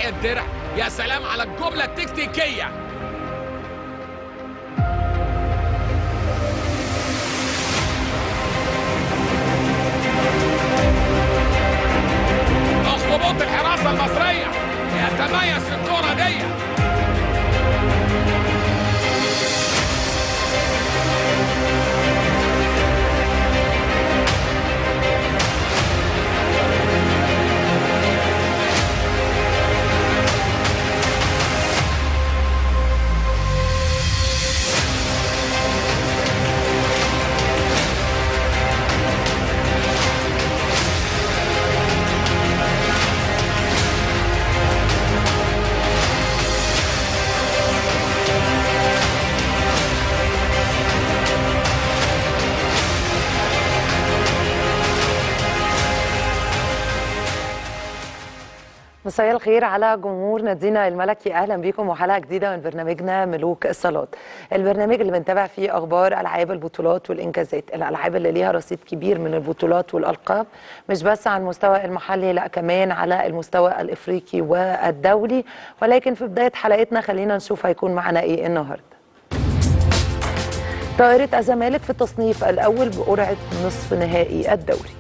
الدرع يا سلام على الجملة التكتيكية اخطبوط الحراسة المصرية يتميز في الكرة دي مساء الخير على جمهور نادينا الملكي اهلا بكم وحلقه جديده من برنامجنا ملوك الصالات البرنامج اللي بنتابع فيه اخبار العاب البطولات والانجازات الالعاب اللي ليها رصيد كبير من البطولات والالقاب مش بس على المستوى المحلي لا كمان على المستوى الافريقي والدولي ولكن في بدايه حلقتنا خلينا نشوف هيكون معنا ايه النهارده طائرة الزمالك في التصنيف الأول بقرعة نصف نهائي الدوري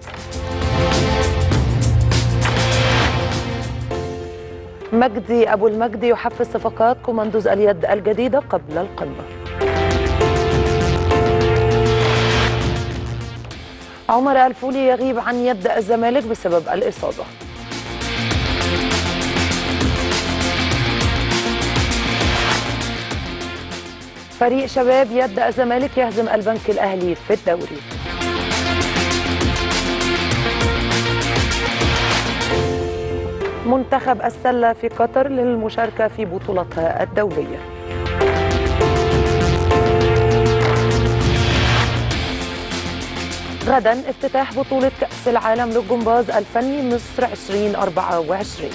مجدي أبو المجدي يحفز صفقات كوماندوز اليد الجديدة قبل القمة عمر الفولي يغيب عن يد الزمالك بسبب الإصابة فريق شباب يد الزمالك يهزم البنك الأهلي في الدوري منتخب السلة في قطر للمشاركة في بطولتها الدولية غدا افتتاح بطولة كأس العالم للجمباز الفني مصر 2024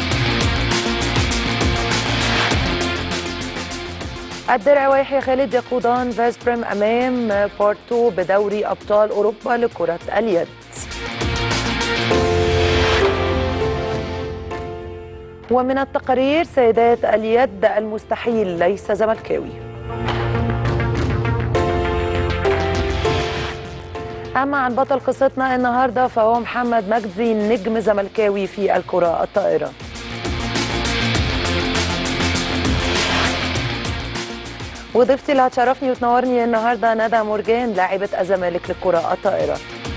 الدرع ويحيى خالد يقودان فاسبريم أمام بورتو بدوري أبطال أوروبا لكرة اليد ومن التقارير سيدات اليد المستحيل ليس زملكاوي أما عن بطل قصتنا النهاردة فهو محمد مجدي نجم زملكاوي في الكرة الطائرة وضيفتي اللي هتشرفني وتنورني النهارده ندى مرجان لاعبة الزمالك للكرة الطائرة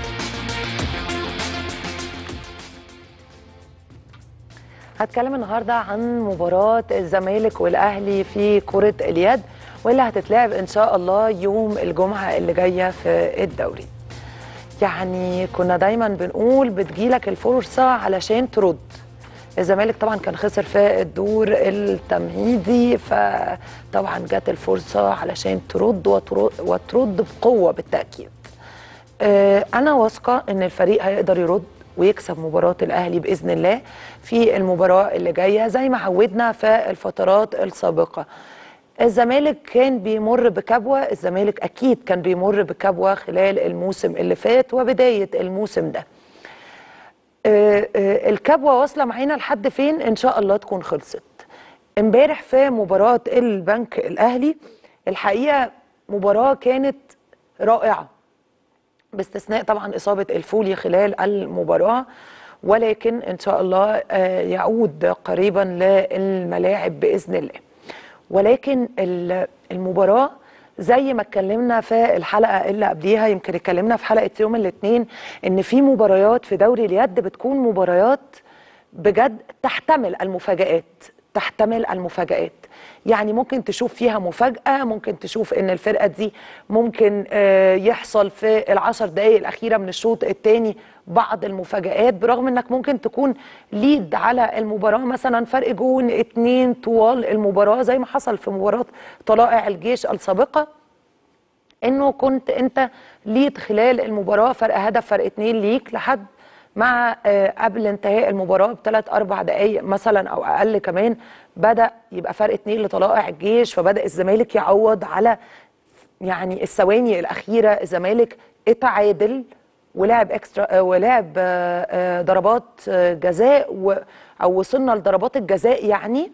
هتكلم النهارده عن مباراة الزمالك والأهلي في كرة اليد واللي هتتلعب إن شاء الله يوم الجمعة اللي جاية في الدوري. يعني كنا دايما بنقول بتجيلك الفرصة علشان ترد. الزمالك طبعا كان خسر في الدور التمهيدي فطبعا جت الفرصة علشان ترد وترد, وترد بقوة بالتأكيد. أنا واثقة إن الفريق هيقدر يرد ويكسب مباراة الأهلي بإذن الله في المباراة اللي جاية زي ما عودنا في الفترات السابقة الزمالك كان بيمر بكبوة الزمالك أكيد كان بيمر بكبوة خلال الموسم اللي فات وبداية الموسم ده الكبوة واصلة معانا لحد فين إن شاء الله تكون خلصت امبارح في مباراة البنك الأهلي الحقيقة مباراة كانت رائعة باستثناء طبعا إصابة الفولي خلال المباراة ولكن إن شاء الله يعود قريبا للملاعب بإذن الله ولكن المباراة زي ما اتكلمنا في الحلقة اللي قبليها يمكن اتكلمنا في حلقة يوم الاثنين إن في مباريات في دوري اليد بتكون مباريات بجد تحتمل المفاجآت تحتمل المفاجآت يعني ممكن تشوف فيها مفاجأة ممكن تشوف ان الفرقة دي ممكن يحصل في العشر دقايق الأخيرة من الشوط الثاني بعض المفاجآت برغم انك ممكن تكون ليد على المباراة مثلا فرق جون اتنين طوال المباراة زي ما حصل في مباراة طلائع الجيش السابقة انه كنت انت ليد خلال المباراة فرق هدف فرق اتنين ليك لحد مع قبل انتهاء المباراه بثلاث اربع دقائق مثلا او اقل كمان بدا يبقى فرق اتنين لطلائع الجيش فبدا الزمالك يعوض على يعني الثواني الاخيره الزمالك اتعادل ولعب اكسترا آه، ولعب آه، آه، ضربات آه، جزاء و- او وصلنا لضربات الجزاء يعني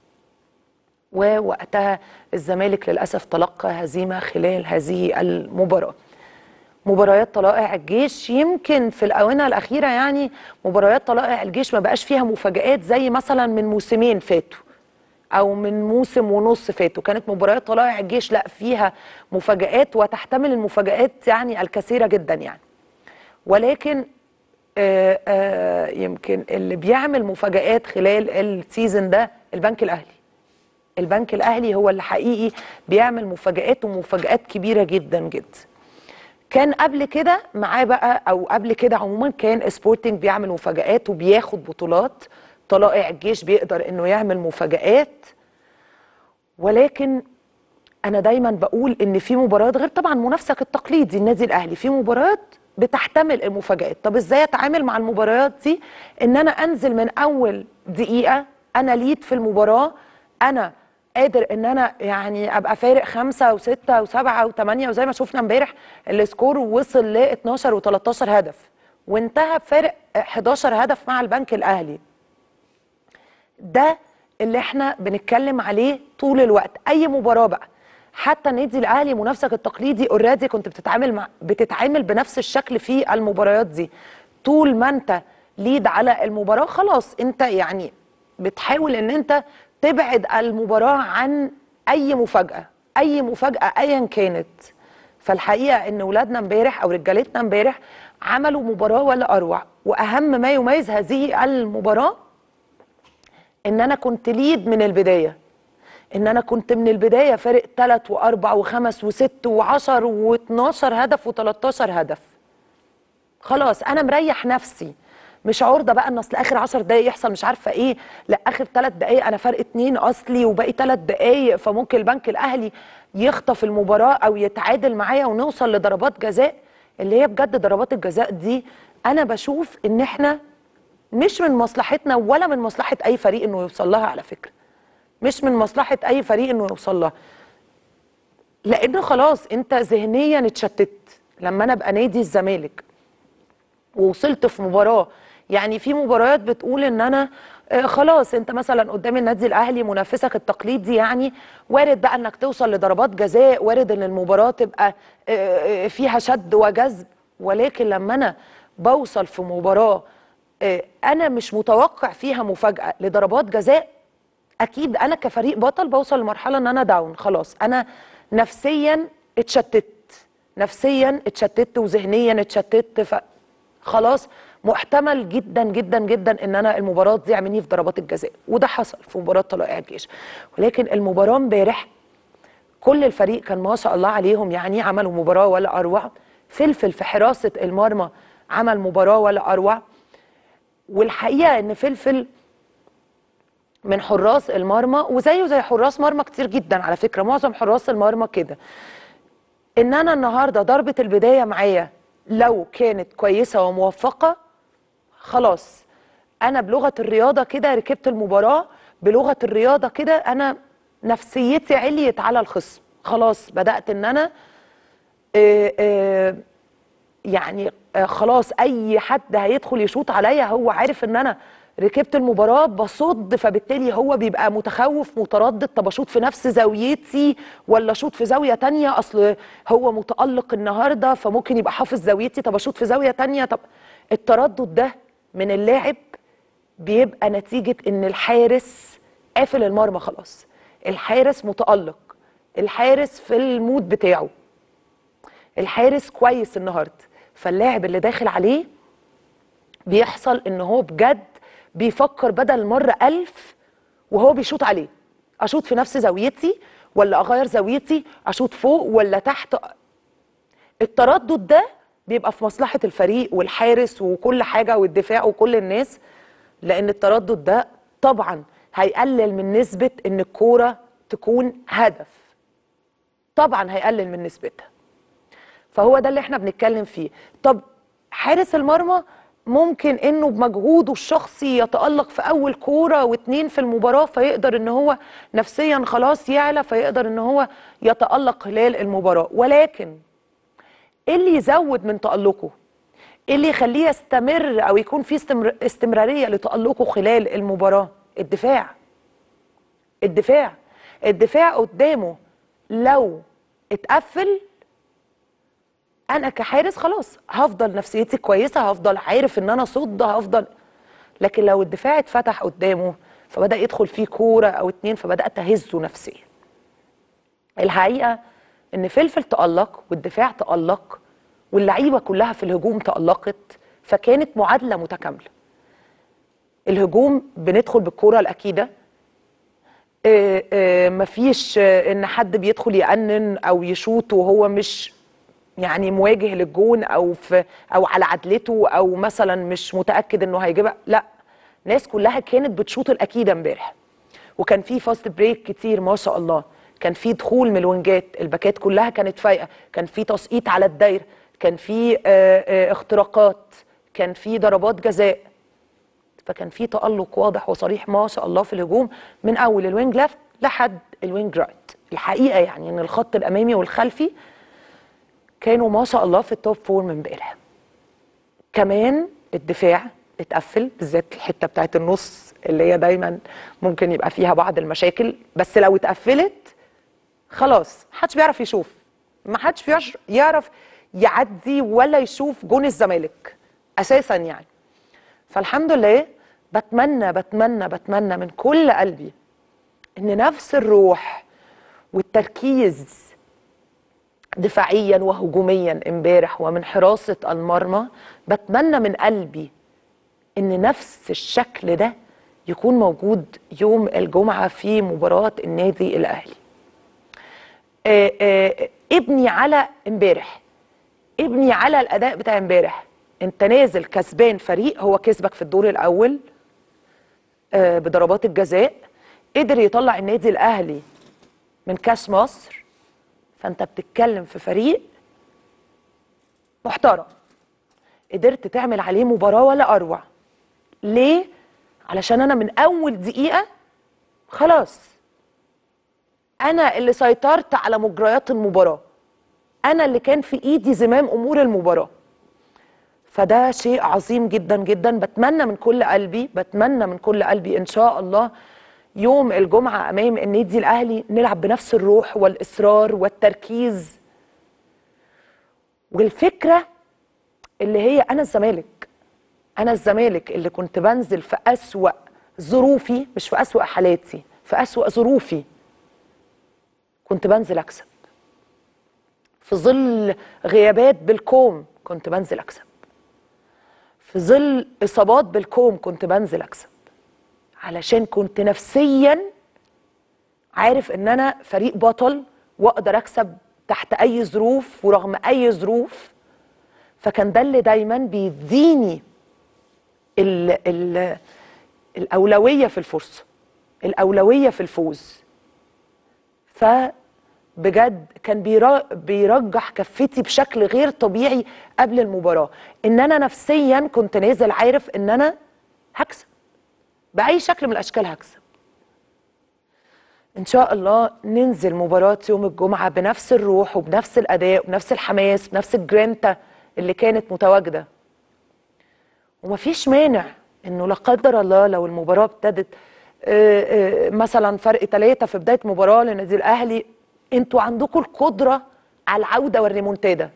ووقتها الزمالك للاسف تلقى هزيمه خلال هذه المباراه مباريات طلائع الجيش يمكن في الاونه الاخيره يعني مباريات طلائع الجيش ما بقاش فيها مفاجآت زي مثلا من موسمين فاتوا او من موسم ونص فاتوا كانت مباريات طلائع الجيش لا فيها مفاجآت وتحتمل المفاجآت يعني الكثيره جدا يعني ولكن آه آه يمكن اللي بيعمل مفاجآت خلال السيزون ده البنك الاهلي البنك الاهلي هو اللي حقيقي بيعمل مفاجآت ومفاجآت كبيره جدا جدا كان قبل كده معاه بقى او قبل كده عموما كان سبورتنج بيعمل مفاجآت وبياخد بطولات طلائع الجيش بيقدر انه يعمل مفاجآت ولكن انا دايما بقول ان في مباريات غير طبعا منافسك التقليدي النادي الاهلي في مباريات بتحتمل المفاجآت طب ازاي اتعامل مع المباريات دي ان انا انزل من اول دقيقة انا ليد في المباراة انا قادر ان انا يعني ابقى فارق خمسة وستة وسبعة وثمانية وزي ما شفنا امبارح السكور وصل ل 12 و13 هدف وانتهى بفارق 11 هدف مع البنك الاهلي ده اللي احنا بنتكلم عليه طول الوقت اي مباراه بقى حتى النادي الاهلي منافسك التقليدي اوريدي كنت بتتعامل مع بتتعامل بنفس الشكل في المباريات دي طول ما انت ليد على المباراه خلاص انت يعني بتحاول ان انت تبعد المباراه عن اي مفاجاه اي مفاجاه ايا كانت فالحقيقه ان ولادنا امبارح او رجالتنا امبارح عملوا مباراه ولا اروع واهم ما يميز هذه المباراه ان انا كنت ليد من البدايه ان انا كنت من البدايه فارق ثلاث واربع وخمس وست وعشر واتناشر هدف و13 هدف خلاص انا مريح نفسي مش عرضه بقى ان اصل اخر 10 دقايق يحصل مش عارفه ايه لا اخر ثلاث دقايق انا فرق اتنين اصلي وباقي ثلاث دقايق فممكن البنك الاهلي يخطف المباراه او يتعادل معايا ونوصل لضربات جزاء اللي هي بجد ضربات الجزاء دي انا بشوف ان احنا مش من مصلحتنا ولا من مصلحه اي فريق انه يوصل لها على فكره مش من مصلحه اي فريق انه يوصل لها لان خلاص انت ذهنيا اتشتت لما انا ابقى نادي الزمالك ووصلت في مباراه يعني في مباريات بتقول ان انا آه، خلاص انت مثلا قدام النادي الاهلي منافسك التقليدي يعني وارد بقى انك توصل لضربات جزاء وارد ان المباراه تبقى آه، آه، فيها شد وجذب ولكن لما انا بوصل في مباراه آه، انا مش متوقع فيها مفاجاه لضربات جزاء اكيد انا كفريق بطل بوصل لمرحله ان انا داون خلاص انا نفسيا اتشتت نفسيا اتشتت وذهنيا اتشتت ف خلاص محتمل جدا جدا جدا ان انا المباراه تضيع مني في ضربات الجزاء وده حصل في مباراه طلائع الجيش ولكن المباراه امبارح كل الفريق كان ما شاء الله عليهم يعني عملوا مباراه ولا اروع فلفل في حراسه المرمى عمل مباراه ولا اروع والحقيقه ان فلفل من حراس المرمى وزيه زي حراس مرمى كتير جدا على فكره معظم حراس المرمى كده ان انا النهارده ضربه البدايه معايا لو كانت كويسه وموفقه خلاص انا بلغه الرياضه كده ركبت المباراه بلغه الرياضه كده انا نفسيتي عليت على الخصم خلاص بدات ان انا آه، آه، يعني آه، خلاص اي حد هيدخل يشوط عليا هو عارف ان انا ركبت المباراه بصد فبالتالي هو بيبقى متخوف متردد طب اشوط في نفس زاويتي ولا اشوط في زاويه تانية اصل هو متالق النهارده فممكن يبقى حافظ زاويتي طب اشوط في زاويه تانية طب التردد ده من اللاعب بيبقى نتيجه ان الحارس قافل المرمى خلاص الحارس متالق الحارس في المود بتاعه الحارس كويس النهارده فاللاعب اللي داخل عليه بيحصل ان هو بجد بيفكر بدل مرة ألف وهو بيشوط عليه أشوط في نفس زاويتي ولا أغير زاويتي أشوط فوق ولا تحت التردد ده بيبقى في مصلحة الفريق والحارس وكل حاجة والدفاع وكل الناس لأن التردد ده طبعا هيقلل من نسبة إن الكورة تكون هدف طبعا هيقلل من نسبتها فهو ده اللي احنا بنتكلم فيه طب حارس المرمى ممكن انه بمجهوده الشخصي يتألق في اول كورة واتنين في المباراة فيقدر ان هو نفسيا خلاص يعلى فيقدر ان هو يتألق خلال المباراة ولكن ايه اللي يزود من تألقه ايه اللي يخليه يستمر او يكون في استمر استمراريه لتالقه خلال المباراه الدفاع الدفاع الدفاع قدامه لو اتقفل انا كحارس خلاص هفضل نفسيتي كويسه هفضل عارف ان انا صد هفضل لكن لو الدفاع اتفتح قدامه فبدا يدخل فيه كوره او اتنين فبدات اهزه نفسيا الحقيقه ان فلفل تالق والدفاع تالق واللعيبه كلها في الهجوم تالقت فكانت معادله متكامله الهجوم بندخل بالكوره الاكيده آه، آه، مفيش آه، ان حد بيدخل يأنن او يشوط وهو مش يعني مواجه للجون او في او على عدلته او مثلا مش متاكد انه هيجيبها لا الناس كلها كانت بتشوط الاكيده امبارح وكان في فاست بريك كتير ما شاء الله كان في دخول من الوينجات الباكات كلها كانت فايقه كان في تسقيط على الدايره كان في آه، آه، اختراقات كان في ضربات جزاء فكان في تألق واضح وصريح ما شاء الله في الهجوم من اول الوينج ليفت لحد الوينج رايت الحقيقه يعني ان الخط الامامي والخلفي كانوا ما شاء الله في التوب فور من امبارح كمان الدفاع اتقفل بالذات الحته بتاعت النص اللي هي دايما ممكن يبقى فيها بعض المشاكل بس لو اتقفلت خلاص محدش بيعرف يشوف ما حدش بيعرف- يعرف يعدي ولا يشوف جون الزمالك اساسا يعني فالحمد لله بتمنى بتمنى بتمنى من كل قلبي ان نفس الروح والتركيز دفاعيا وهجوميا امبارح ومن حراسه المرمى بتمنى من قلبي ان نفس الشكل ده يكون موجود يوم الجمعه في مباراه النادي الاهلي. آه، آه، ابني على امبارح ابني على الاداء بتاع امبارح انت نازل كسبان فريق هو كسبك في الدور الاول آه، بضربات الجزاء قدر يطلع النادي الاهلي من كاس مصر فانت بتتكلم في فريق محترم قدرت تعمل عليه مباراه ولا اروع ليه علشان انا من اول دقيقه خلاص انا اللي سيطرت على مجريات المباراه انا اللي كان في ايدي زمام امور المباراه فده شيء عظيم جدا جدا بتمنى من كل قلبي بتمنى من كل قلبي ان شاء الله يوم الجمعه امام النادي الاهلي نلعب بنفس الروح والاصرار والتركيز والفكره اللي هي انا الزمالك انا الزمالك اللي كنت بنزل في اسوا ظروفي مش في اسوا حالاتي في اسوا ظروفي كنت بنزل اكسب في ظل غيابات بالكوم كنت بنزل اكسب في ظل اصابات بالكوم كنت بنزل اكسب علشان كنت نفسيا عارف ان انا فريق بطل واقدر اكسب تحت اي ظروف ورغم اي ظروف فكان ده اللي دايما بيديني ال ال الاولويه في الفرصه الاولويه في الفوز فبجد كان بيرا- بيرجح كفتي بشكل غير طبيعي قبل المباراه ان انا نفسيا كنت نازل عارف ان انا هكسب باي شكل من الاشكال هكسب ان شاء الله ننزل مباراه يوم الجمعه بنفس الروح وبنفس الاداء وبنفس الحماس بنفس الجرينتا اللي كانت متواجده ومفيش مانع انه لا قدر الله لو المباراه ابتدت آه، آه، مثلا فرق ثلاثه في بدايه مباراه للنادي الاهلي انتوا عندكم القدره على العوده والريمونتادا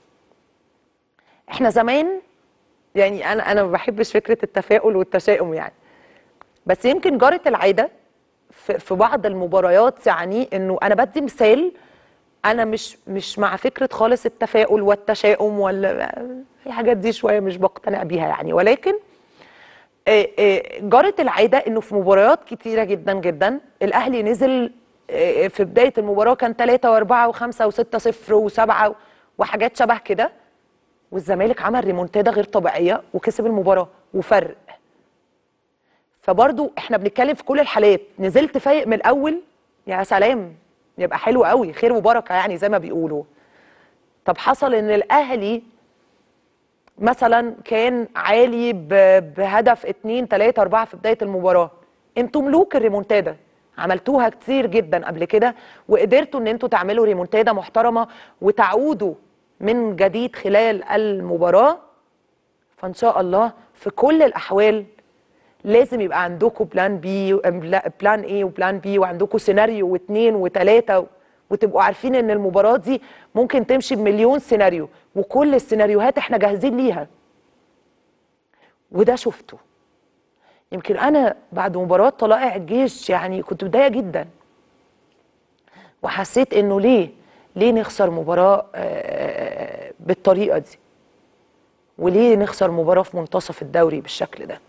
احنا زمان يعني انا انا ما بحبش فكره التفاؤل والتشاؤم يعني بس يمكن جرت العاده في في بعض المباريات يعني انه انا بدي مثال انا مش مش مع فكره خالص التفاؤل والتشاؤم ولا الحاجات دي شويه مش بقتنع بيها يعني ولكن آه، آه، جرت العاده انه في مباريات كتيره جدا جدا الاهلي نزل آه، في بدايه المباراه كان 3 و4 و5 و6 0 و7 وحاجات شبه كده والزمالك عمل ريمونتادا غير طبيعيه وكسب المباراه وفرق فبرضو احنا بنتكلم في كل الحالات نزلت فايق من الاول يا سلام يبقى حلو قوي خير وبركه يعني زي ما بيقولوا طب حصل ان الاهلي مثلا كان عالي ب- بهدف 2 3 4 في بدايه المباراه انتوا ملوك الريمونتادا عملتوها كتير جدا قبل كده وقدرتوا ان انتوا تعملوا ريمونتادا محترمه وتعودوا من جديد خلال المباراه فان شاء الله في كل الاحوال لازم يبقى عندكم بلان بي بلان ايه وبلان بي وعندكم سيناريو واثنين وثلاثه وتبقوا عارفين ان المباراه دي ممكن تمشي بمليون سيناريو وكل السيناريوهات احنا جاهزين ليها وده شفته يمكن انا بعد مباراه طلائع الجيش يعني كنت متضايقه جدا وحسيت انه ليه ليه نخسر مباراه آه، بالطريقه دي وليه نخسر مباراه في منتصف الدوري بالشكل ده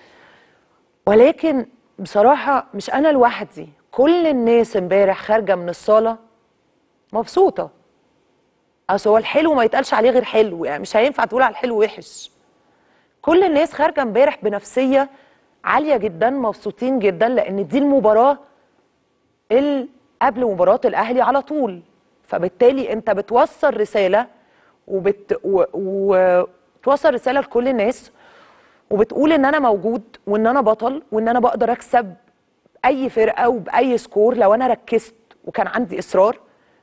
ولكن بصراحه مش انا لوحدي كل الناس امبارح خارجه من الصاله مبسوطه اصل هو الحلو ما يتقالش عليه غير حلو يعني مش هينفع تقول على الحلو وحش كل الناس خارجه امبارح بنفسيه عاليه جدا مبسوطين جدا لان دي المباراه اللي قبل مباراه الاهلي على طول فبالتالي انت بتوصل رساله وبت و... وتوصل رساله لكل الناس وبتقول ان انا موجود وان انا بطل وان انا بقدر اكسب اي فرقه وباي سكور لو انا ركزت وكان عندي اصرار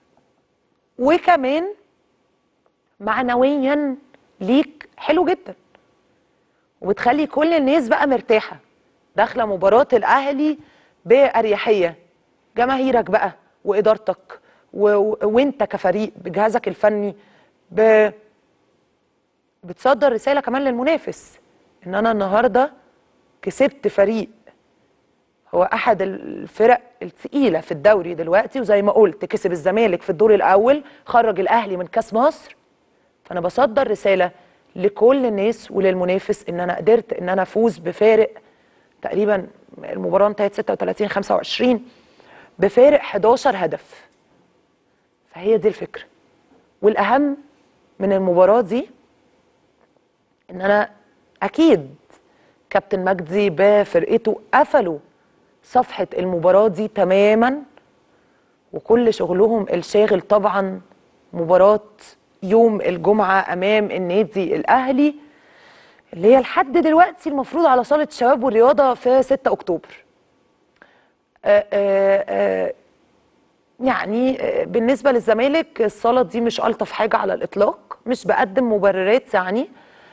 وكمان معنويا ليك حلو جدا وبتخلي كل الناس بقى مرتاحه داخله مباراه الاهلي باريحيه جماهيرك بقى وادارتك و... و... وانت كفريق بجهازك الفني ب... بتصدر رساله كمان للمنافس ان انا النهارده كسبت فريق هو احد الفرق الثقيله في الدوري دلوقتي وزي ما قلت كسب الزمالك في الدور الاول خرج الاهلي من كاس مصر فانا بصدر رساله لكل الناس وللمنافس ان انا قدرت ان انا افوز بفارق تقريبا المباراه انتهت 36 25 بفارق 11 هدف فهي دي الفكره والاهم من المباراه دي ان انا اكيد كابتن مجدي بفرقته قفلوا صفحه المباراه دي تماما وكل شغلهم الشاغل طبعا مباراه يوم الجمعه امام النادي الاهلي اللي هي لحد دلوقتي المفروض على صاله الشباب والرياضه في 6 اكتوبر. آآ آآ يعني بالنسبه للزمالك الصاله دي مش الطف حاجه على الاطلاق مش بقدم مبررات يعني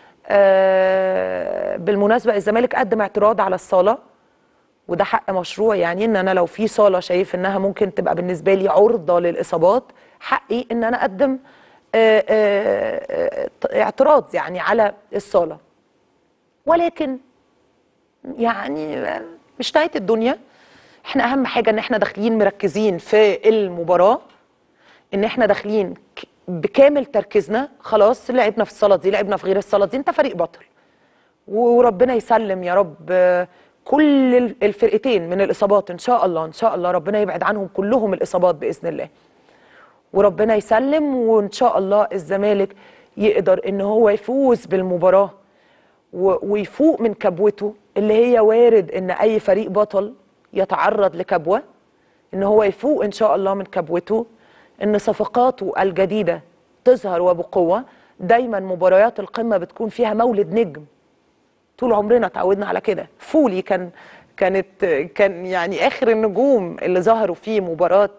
بالمناسبه الزمالك قدم اعتراض على الصاله وده حق مشروع يعني ان انا لو في صاله شايف انها ممكن تبقى بالنسبه لي عرضه للاصابات حقي ان انا اقدم آآ آآ اعتراض يعني على الصاله ولكن يعني مش نهايه الدنيا احنا اهم حاجه ان احنا داخلين مركزين في المباراه ان احنا داخلين بكامل تركيزنا خلاص لعبنا في الصاله دي لعبنا في غير الصاله دي انت فريق بطل وربنا يسلم يا رب كل الفرقتين من الاصابات ان شاء الله ان شاء الله ربنا يبعد عنهم كلهم الاصابات باذن الله وربنا يسلم وان شاء الله الزمالك يقدر ان هو يفوز بالمباراه ويفوق من كبوته اللي هي وارد ان اي فريق بطل يتعرض لكبوه ان هو يفوق ان شاء الله من كبوته ان صفقاته الجديده تظهر وبقوه دايما مباريات القمه بتكون فيها مولد نجم طول عمرنا اتعودنا على كده فولي كان كانت كان يعني اخر النجوم اللي ظهروا في مباراه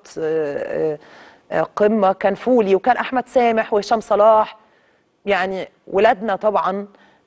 قمه كان فولي وكان احمد سامح وهشام صلاح يعني ولادنا طبعا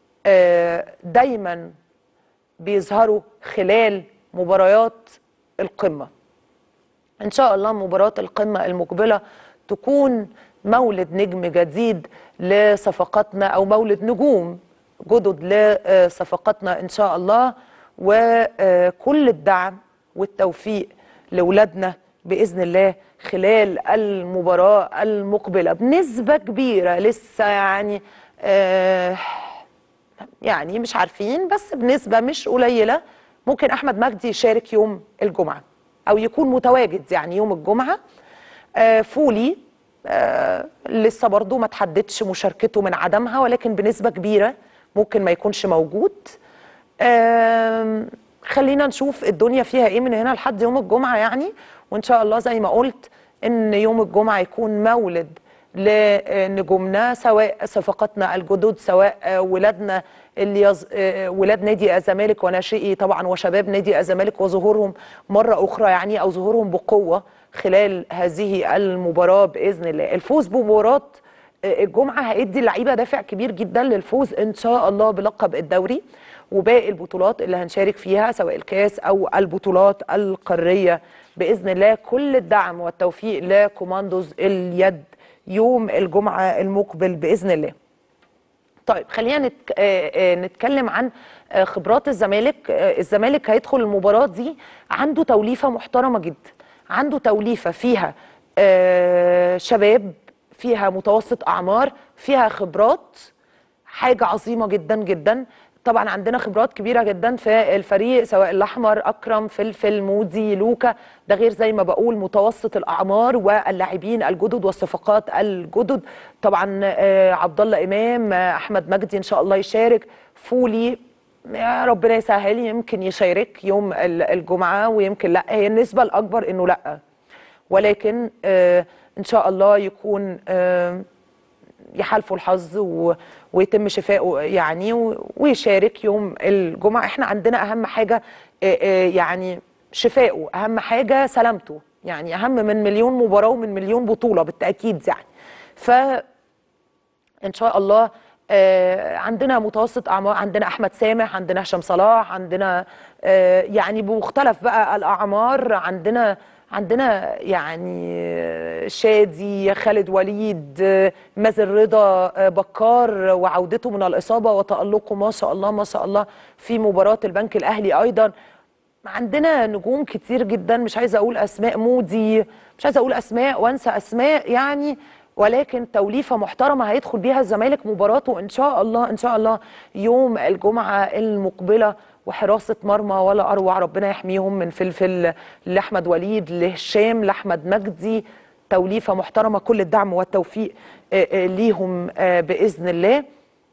دايما بيظهروا خلال مباريات القمه ان شاء الله مباراه القمه المقبله تكون مولد نجم جديد لصفقاتنا او مولد نجوم جدد لصفقاتنا ان شاء الله وكل الدعم والتوفيق لاولادنا باذن الله خلال المباراه المقبله بنسبه كبيره لسه يعني آه يعني مش عارفين بس بنسبه مش قليله ممكن احمد مجدي يشارك يوم الجمعه او يكون متواجد يعني يوم الجمعه آه فولي آه لسه برضه ما تحددش مشاركته من عدمها ولكن بنسبه كبيره ممكن ما يكونش موجود آه خلينا نشوف الدنيا فيها ايه من هنا لحد يوم الجمعه يعني وان شاء الله زي ما قلت ان يوم الجمعه يكون مولد لنجومنا سواء صفقاتنا الجدد سواء ولادنا اللي يز... ولاد نادي الزمالك وناشئي طبعا وشباب نادي الزمالك وظهورهم مره اخرى يعني او ظهورهم بقوه خلال هذه المباراه باذن الله الفوز بمباراه الجمعه هيدي اللعيبه دافع كبير جدا للفوز ان شاء الله بلقب الدوري وباقي البطولات اللي هنشارك فيها سواء الكاس او البطولات القاريه باذن الله كل الدعم والتوفيق لكوماندوز اليد يوم الجمعه المقبل باذن الله. طيب خلينا نتك... آه، آه، نتكلم عن آه، خبرات الزمالك آه، الزمالك هيدخل المباراة دي عنده توليفة محترمة جدا عنده توليفة فيها آه، شباب فيها متوسط أعمار فيها خبرات حاجة عظيمة جدا جدا طبعا عندنا خبرات كبيرة جدا في الفريق سواء الأحمر أكرم فلفل مودي لوكا ده غير زي ما بقول متوسط الأعمار واللاعبين الجدد والصفقات الجدد طبعا آه، عبد الله إمام آه، أحمد مجدي إن شاء الله يشارك فولي يا ربنا يسهل يمكن يشارك يوم ال- الجمعة ويمكن لا هي النسبة الأكبر إنه لا ولكن آه، إن شاء الله يكون آه، يحالفوا الحظ و... ويتم شفائه يعني و... ويشارك يوم الجمعة احنا عندنا أهم حاجة آه، آه، يعني شفائه أهم حاجة سلامته يعني أهم من مليون مباراة ومن مليون بطولة بالتأكيد يعني ف ان شاء الله آه، عندنا متوسط اعمار عندنا احمد سامح عندنا هشام صلاح عندنا آه، يعني بمختلف بقى الاعمار عندنا عندنا يعني آه، شادي خالد وليد آه، مازن رضا آه، بكار وعودته من الاصابه وتالقه ما شاء الله ما شاء الله في مباراه البنك الاهلي ايضا عندنا نجوم كتير جدا مش عايزه اقول اسماء مودي مش عايزه اقول اسماء وانسى اسماء يعني ولكن توليفه محترمه هيدخل بيها الزمالك مباراته ان شاء الله ان شاء الله يوم الجمعه المقبله وحراسه مرمى ولا اروع ربنا يحميهم من فلفل لاحمد وليد لهشام لاحمد مجدي توليفه محترمه كل الدعم والتوفيق آه، آه، ليهم آه، باذن الله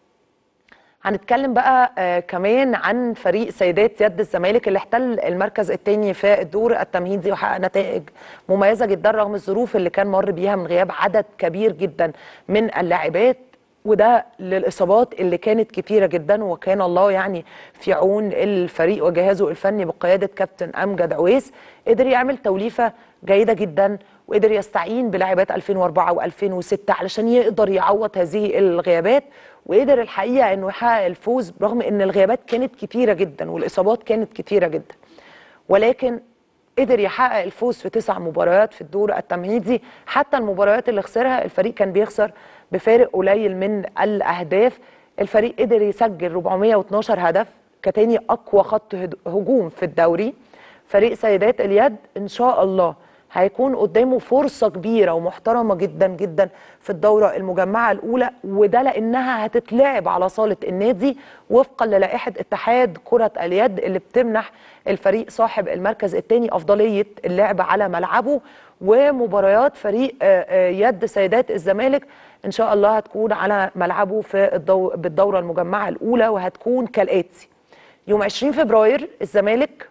هنتكلم بقى آه كمان عن فريق سيدات يد الزمالك اللي احتل المركز الثاني في الدور التمهيدي وحقق نتائج مميزه جدا رغم الظروف اللي كان مر بيها من غياب عدد كبير جدا من اللاعبات وده للاصابات اللي كانت كتيره جدا وكان الله يعني في عون الفريق وجهازه الفني بقياده كابتن امجد عويس قدر يعمل توليفه جيده جدا وقدر يستعين بلاعبات 2004 و2006 علشان يقدر يعوض هذه الغيابات وقدر الحقيقه انه يحقق الفوز برغم ان الغيابات كانت كتيره جدا والاصابات كانت كتيره جدا ولكن قدر يحقق الفوز في تسع مباريات في الدور التمهيدي حتى المباريات اللي خسرها الفريق كان بيخسر بفارق قليل من الاهداف الفريق قدر يسجل 412 هدف كتاني اقوى خط هد- هجوم في الدوري فريق سيدات اليد ان شاء الله هيكون قدامه فرصة كبيرة ومحترمة جدا جدا في الدورة المجمعة الأولى وده لأنها هتتلعب على صالة النادي وفقا للائحة اتحاد كرة اليد اللي بتمنح الفريق صاحب المركز الثاني أفضلية اللعب على ملعبه ومباريات فريق آه، آه، يد سيدات الزمالك إن شاء الله هتكون على ملعبه في الدو بالدورة المجمعة الأولى وهتكون كالآتي يوم 20 فبراير الزمالك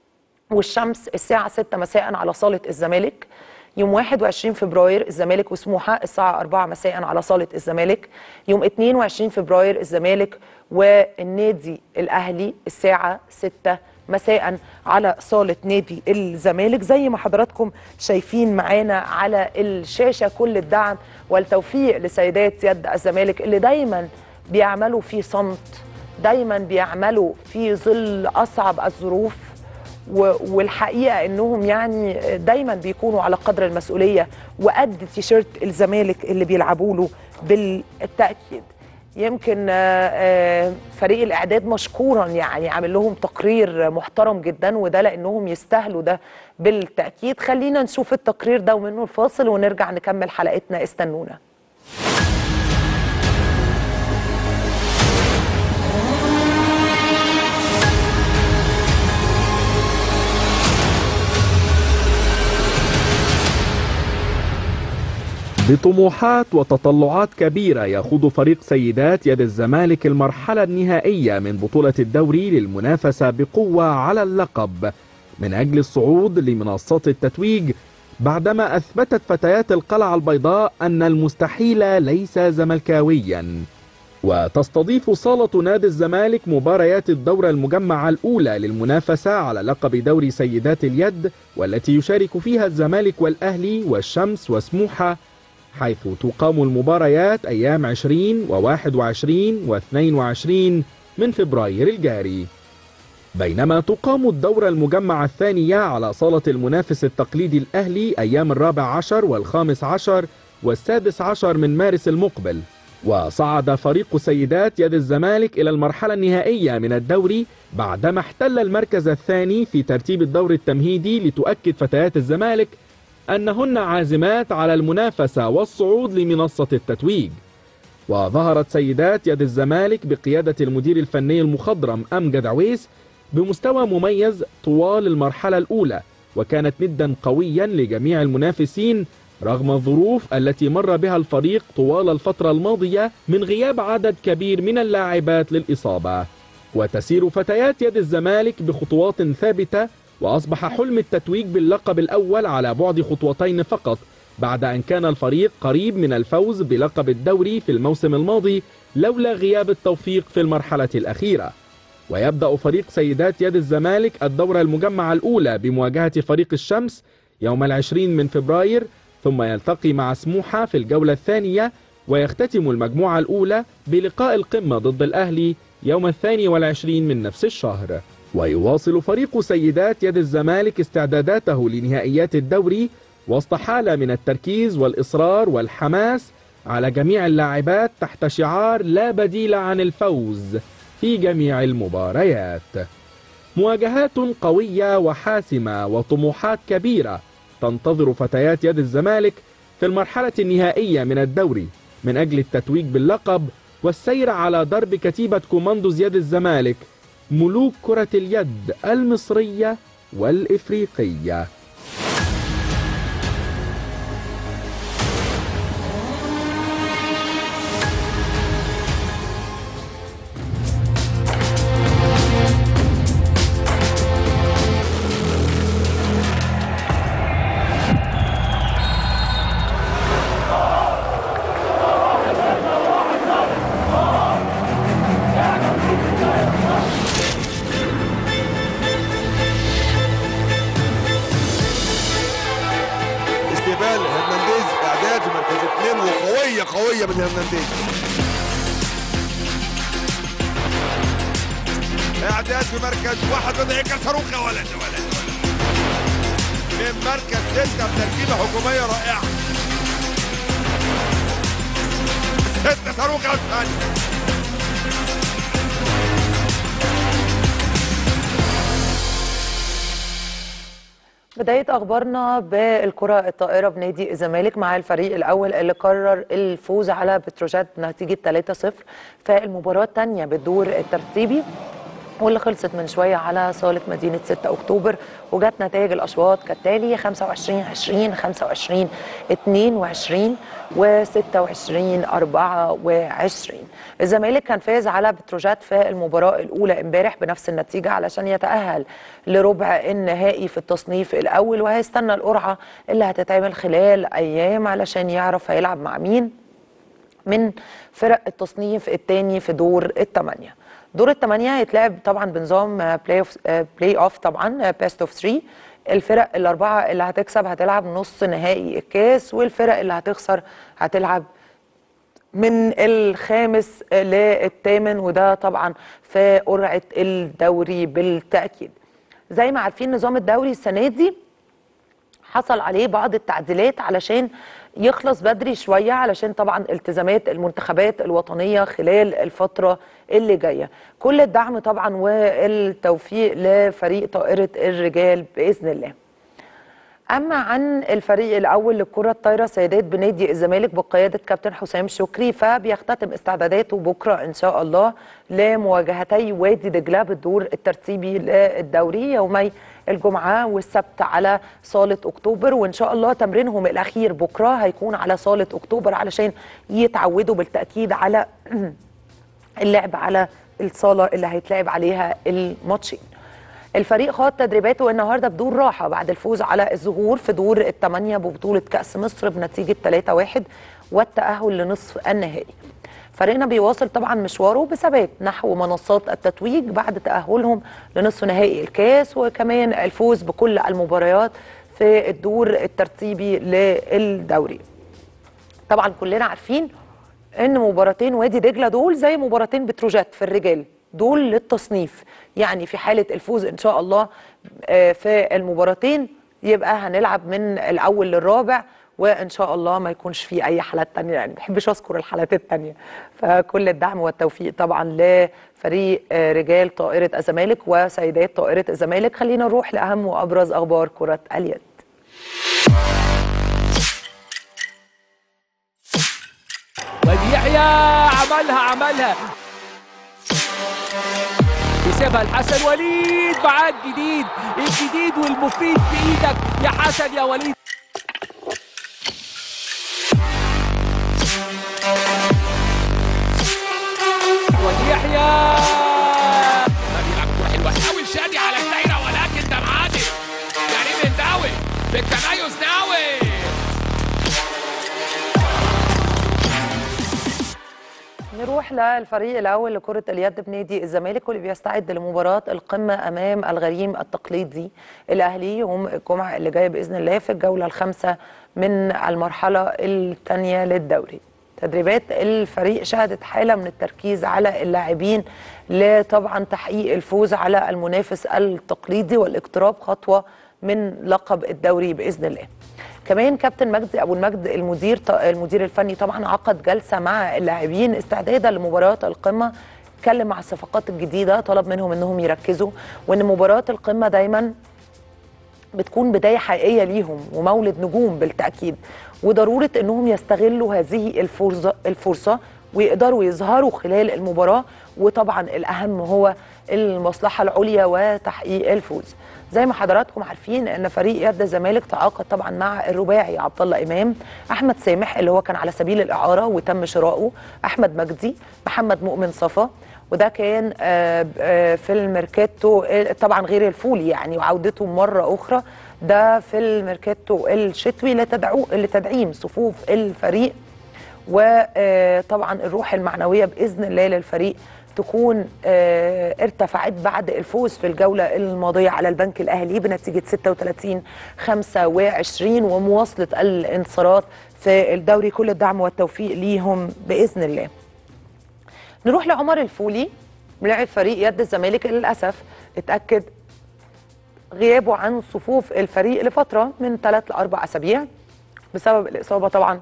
والشمس الساعة 6 مساء على صالة الزمالك يوم 21 فبراير الزمالك وسموحة الساعة 4 مساء على صالة الزمالك يوم 22 فبراير الزمالك والنادي الأهلي الساعة 6 مساء على صالة نادي الزمالك زي ما حضراتكم شايفين معانا على الشاشة كل الدعم والتوفيق لسيدات يد الزمالك اللي دايما بيعملوا في صمت دايما بيعملوا في ظل أصعب الظروف و- والحقيقه انهم يعني دايما بيكونوا على قدر المسؤوليه وقد تيشيرت الزمالك اللي بيلعبوا له بالتاكيد يمكن آه، آه، فريق الاعداد مشكورا يعني عامل لهم تقرير محترم جدا وده لانهم يستاهلوا ده بالتاكيد خلينا نشوف التقرير ده ومنه الفاصل ونرجع نكمل حلقتنا استنونا بطموحات وتطلعات كبيرة يخوض فريق سيدات يد الزمالك المرحلة النهائية من بطولة الدوري للمنافسة بقوة على اللقب من أجل الصعود لمنصات التتويج بعدما أثبتت فتيات القلعة البيضاء أن المستحيل ليس زملكاويا وتستضيف صالة نادي الزمالك مباريات الدورة المجمعة الأولى للمنافسة على لقب دوري سيدات اليد والتي يشارك فيها الزمالك والأهلي والشمس وسموحة حيث تقام المباريات أيام 20 و21 و22 من فبراير الجاري بينما تقام الدورة المجمعة الثانية على صالة المنافس التقليدي الأهلي أيام الرابع عشر والخامس عشر والسادس عشر من مارس المقبل وصعد فريق سيدات يد الزمالك إلى المرحلة النهائية من الدوري بعدما احتل المركز الثاني في ترتيب الدور التمهيدي لتؤكد فتيات الزمالك أنهن عازمات على المنافسة والصعود لمنصة التتويج وظهرت سيدات يد الزمالك بقيادة المدير الفني المخضرم أمجد عويس بمستوى مميز طوال المرحلة الأولى وكانت ندا قويا لجميع المنافسين رغم الظروف التي مر بها الفريق طوال الفترة الماضية من غياب عدد كبير من اللاعبات للإصابة وتسير فتيات يد الزمالك بخطوات ثابتة وأصبح حلم التتويج باللقب الأول على بعد خطوتين فقط بعد أن كان الفريق قريب من الفوز بلقب الدوري في الموسم الماضي لولا غياب التوفيق في المرحلة الأخيرة ويبدأ فريق سيدات يد الزمالك الدورة المجمعة الأولى بمواجهة فريق الشمس يوم العشرين من فبراير ثم يلتقي مع سموحة في الجولة الثانية ويختتم المجموعة الأولى بلقاء القمة ضد الأهلي يوم الثاني والعشرين من نفس الشهر ويواصل فريق سيدات يد الزمالك استعداداته لنهائيات الدوري وسط حالة من التركيز والإصرار والحماس على جميع اللاعبات تحت شعار لا بديل عن الفوز في جميع المباريات مواجهات قوية وحاسمة وطموحات كبيرة تنتظر فتيات يد الزمالك في المرحلة النهائية من الدوري من أجل التتويج باللقب والسير على درب كتيبة كوماندوز يد الزمالك ملوك كرة اليد المصرية والإفريقية استقبال هرنانديز اعداد في مركز اثنين وقويه قويه من هرنانديز اعداد في مركز واحد وده هيك صاروخ يا ولد يا ولد يا ولد. من مركز ستة بتركيبة هجومية رائعة ستة صاروخ يا أستاذ بداية أخبارنا بالكرة الطائرة بنادي الزمالك مع الفريق الأول اللي قرر الفوز على بتروجيت بنتيجة 3-0 في المباراة الثانية بالدور الترتيبي واللي خلصت من شوية على صالة مدينة 6 أكتوبر وجت نتائج الأشواط كالتالي 25 20 25 22 و 26 24 الزمالك كان فاز على بتروجيت في المباراة الأولى امبارح بنفس النتيجة علشان يتأهل لربع النهائي في التصنيف الأول وهيستنى القرعة اللي هتتعمل خلال أيام علشان يعرف هيلعب مع مين من فرق التصنيف الثاني في دور الثمانيه دور الثمانيه هيتلعب طبعا بنظام بلاي اوف بلاي اوف طبعا بيست اوف 3 الفرق الاربعه اللي هتكسب هتلعب نص نهائي الكاس والفرق اللي هتخسر هتلعب من الخامس للثامن وده طبعا في قرعه الدوري بالتاكيد زي ما عارفين نظام الدوري السنه دي حصل عليه بعض التعديلات علشان يخلص بدري شويه علشان طبعا التزامات المنتخبات الوطنيه خلال الفتره اللي جايه كل الدعم طبعا والتوفيق لفريق طائره الرجال باذن الله اما عن الفريق الاول للكره الطايره سيدات بنادي الزمالك بقياده كابتن حسام شكري فبيختتم استعداداته بكره ان شاء الله لمواجهتي وادي دجله بالدور الترتيبي للدوري يومي الجمعه والسبت على صاله اكتوبر وان شاء الله تمرينهم الاخير بكره هيكون على صاله اكتوبر علشان يتعودوا بالتاكيد على اللعب على الصاله اللي هيتلعب عليها الماتشين الفريق خاض تدريباته النهارده بدون راحه بعد الفوز على الظهور في دور الثمانيه ببطوله كاس مصر بنتيجه 3-1 والتاهل لنصف النهائي. فريقنا بيواصل طبعا مشواره بثبات نحو منصات التتويج بعد تاهلهم لنصف نهائي الكاس وكمان الفوز بكل المباريات في الدور الترتيبي للدوري. طبعا كلنا عارفين ان مباراتين وادي دجله دول زي مباراتين بتروجيت في الرجال دول للتصنيف يعني في حاله الفوز ان شاء الله آه، في المباراتين يبقى هنلعب من الاول للرابع وان شاء الله ما يكونش في اي حالات تانية يعني ما بحبش اذكر الحالات التانية فكل الدعم والتوفيق طبعا لفريق آه، رجال طائره الزمالك وسيدات طائره الزمالك خلينا نروح لاهم وابرز اخبار كره اليد وادي يحيى عملها عملها يسيبها الحسن وليد معاك جديد الجديد والمفيد في ايدك يا حسن يا وليد وادي يحيى بيلعب كوره حلوه قوي الشادي على الدايره ولكن ده معادي كريم الداوي في التميز ناوي نروح للفريق الاول لكره اليد بنادي الزمالك واللي بيستعد لمباراه القمه امام الغريم التقليدي الاهلي يوم الجمعه اللي جايه باذن الله في الجوله الخامسه من المرحله الثانيه للدوري تدريبات الفريق شهدت حاله من التركيز على اللاعبين لطبعا تحقيق الفوز على المنافس التقليدي والاقتراب خطوه من لقب الدوري باذن الله كمان كابتن مجدي ابو المجد المدير المدير الفني طبعا عقد جلسه مع اللاعبين استعدادا لمباراه القمه اتكلم مع الصفقات الجديده طلب منهم انهم يركزوا وان مباراه القمه دايما بتكون بدايه حقيقيه ليهم ومولد نجوم بالتاكيد وضروره انهم يستغلوا هذه الفرصه الفرصه ويقدروا يظهروا خلال المباراه وطبعا الاهم هو المصلحه العليا وتحقيق الفوز زي ما حضراتكم عارفين ان فريق يد الزمالك تعاقد طبعا مع الرباعي عبد الله امام احمد سامح اللي هو كان على سبيل الاعاره وتم شراؤه احمد مجدي محمد مؤمن صفا وده كان آه، آه، في الميركاتو آه، طبعا غير الفولي يعني وعودته مره اخرى ده في الميركاتو الشتوي لتدعو لتدعيم صفوف الفريق وطبعا الروح المعنويه باذن الله للفريق تكون آه، ارتفعت بعد الفوز في الجوله الماضيه على البنك الاهلي بنتيجه 36 25 ومواصله الانتصارات في الدوري كل الدعم والتوفيق ليهم باذن الله. نروح لعمر الفولي لاعب فريق يد الزمالك اللي للاسف اتاكد غيابه عن صفوف الفريق لفتره من ثلاث لاربع اسابيع بسبب الاصابه طبعا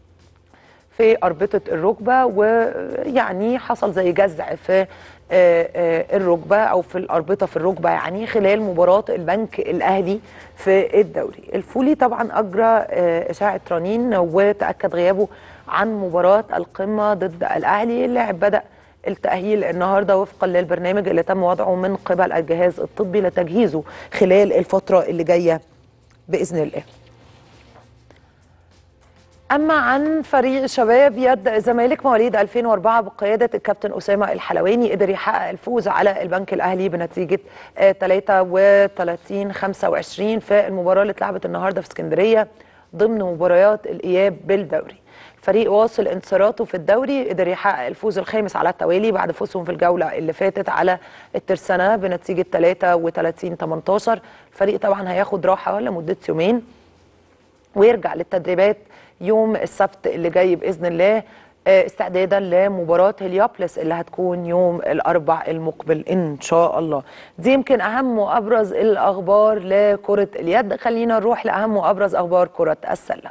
في أربطة الركبة ويعني حصل زي جزع في آه، آه، الركبة أو في الأربطة في الركبة يعني خلال مباراة البنك الأهلي في الدوري الفولي طبعا أجرى آه، إشاعة رنين وتأكد غيابه عن مباراة القمة ضد الأهلي اللاعب بدأ التأهيل النهارده وفقا للبرنامج اللي تم وضعه من قبل الجهاز الطبي لتجهيزه خلال الفترة اللي جاية بإذن الله أما عن فريق شباب يد الزمالك مواليد 2004 بقيادة الكابتن أسامة الحلواني قدر يحقق الفوز على البنك الأهلي بنتيجة آه، 33 25 في المباراة اللي اتلعبت النهارده في اسكندرية ضمن مباريات الإياب بالدوري. الفريق واصل انتصاراته في الدوري قدر يحقق الفوز الخامس على التوالي بعد فوزهم في الجولة اللي فاتت على الترسانة بنتيجة 33 18 الفريق طبعا هياخد راحة لمدة يومين ويرجع للتدريبات يوم السبت اللي جاي باذن الله آه، استعدادا لمباراه هليوبلس اللي هتكون يوم الاربع المقبل ان شاء الله دي يمكن اهم وابرز الاخبار لكره اليد خلينا نروح لاهم وابرز اخبار كره السله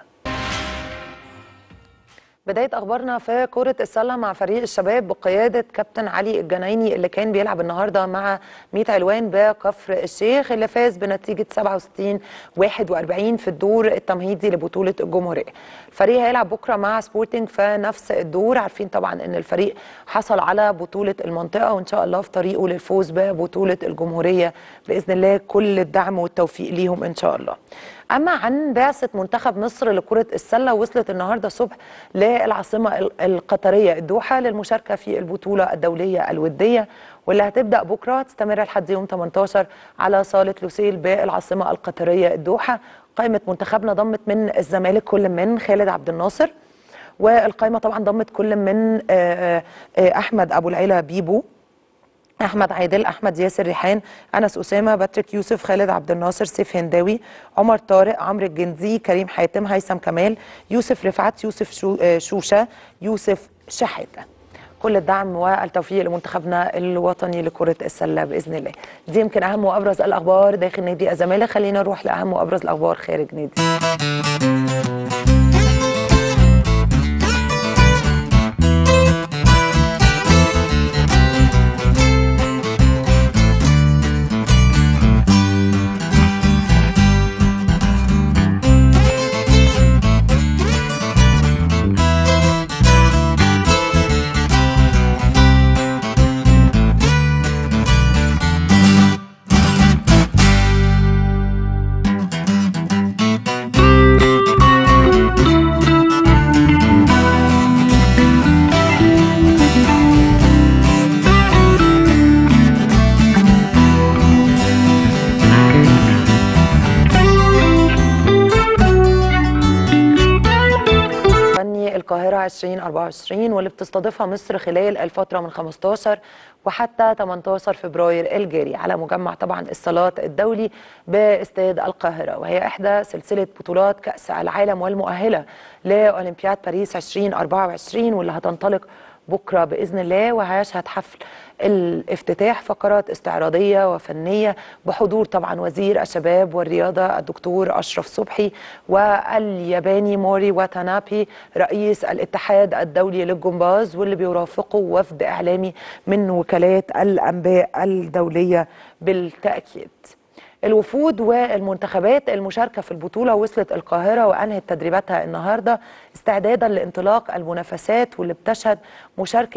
بداية أخبارنا في كرة السلة مع فريق الشباب بقيادة كابتن علي الجنايني اللي كان بيلعب النهاردة مع 100 علوان بكفر الشيخ اللي فاز بنتيجة 67 41 في الدور التمهيدي لبطولة الجمهورية. الفريق هيلعب بكرة مع سبورتنج في نفس الدور عارفين طبعا إن الفريق حصل على بطولة المنطقة وإن شاء الله في طريقه للفوز ببطولة الجمهورية بإذن الله كل الدعم والتوفيق ليهم إن شاء الله. اما عن بعثه منتخب مصر لكره السله وصلت النهارده الصبح للعاصمه ال- القطريه الدوحه للمشاركه في البطوله الدوليه الوديه واللي هتبدا بكره تستمر لحد يوم 18 على صاله لوسيل بالعاصمه القطريه الدوحه قائمه منتخبنا ضمت من الزمالك كل من خالد عبد الناصر والقائمه طبعا ضمت كل من آه، آه، احمد ابو العلا بيبو احمد عادل احمد ياسر ريحان انس اسامه باتريك يوسف خالد عبد الناصر سيف هنداوي عمر طارق عمرو الجندي كريم حاتم هيثم كمال يوسف رفعت يوسف شو آه، شوشه يوسف شحاته كل الدعم والتوفيق لمنتخبنا الوطني لكرة السلة بإذن الله دي يمكن أهم وأبرز الأخبار داخل نادي الزمالك خلينا نروح لأهم وأبرز الأخبار خارج نادي فني القاهرة 2024 واللي بتستضيفها مصر خلال الفترة من 15 وحتى 18 فبراير الجاري على مجمع طبعا الصالات الدولي باستاد القاهرة وهي إحدى سلسلة بطولات كأس العالم والمؤهلة لأولمبياد باريس 2024 واللي هتنطلق بكرة بإذن الله وهيشهد حفل الافتتاح فقرات استعراضية وفنية بحضور طبعا وزير الشباب والرياضة الدكتور أشرف صبحي والياباني موري واتانابي رئيس الاتحاد الدولي للجمباز واللي بيرافقه وفد إعلامي من وكالات الأنباء الدولية بالتأكيد الوفود والمنتخبات المشاركة في البطولة وصلت القاهرة وأنهت تدريباتها النهاردة استعدادا لانطلاق المنافسات واللي بتشهد مشاركة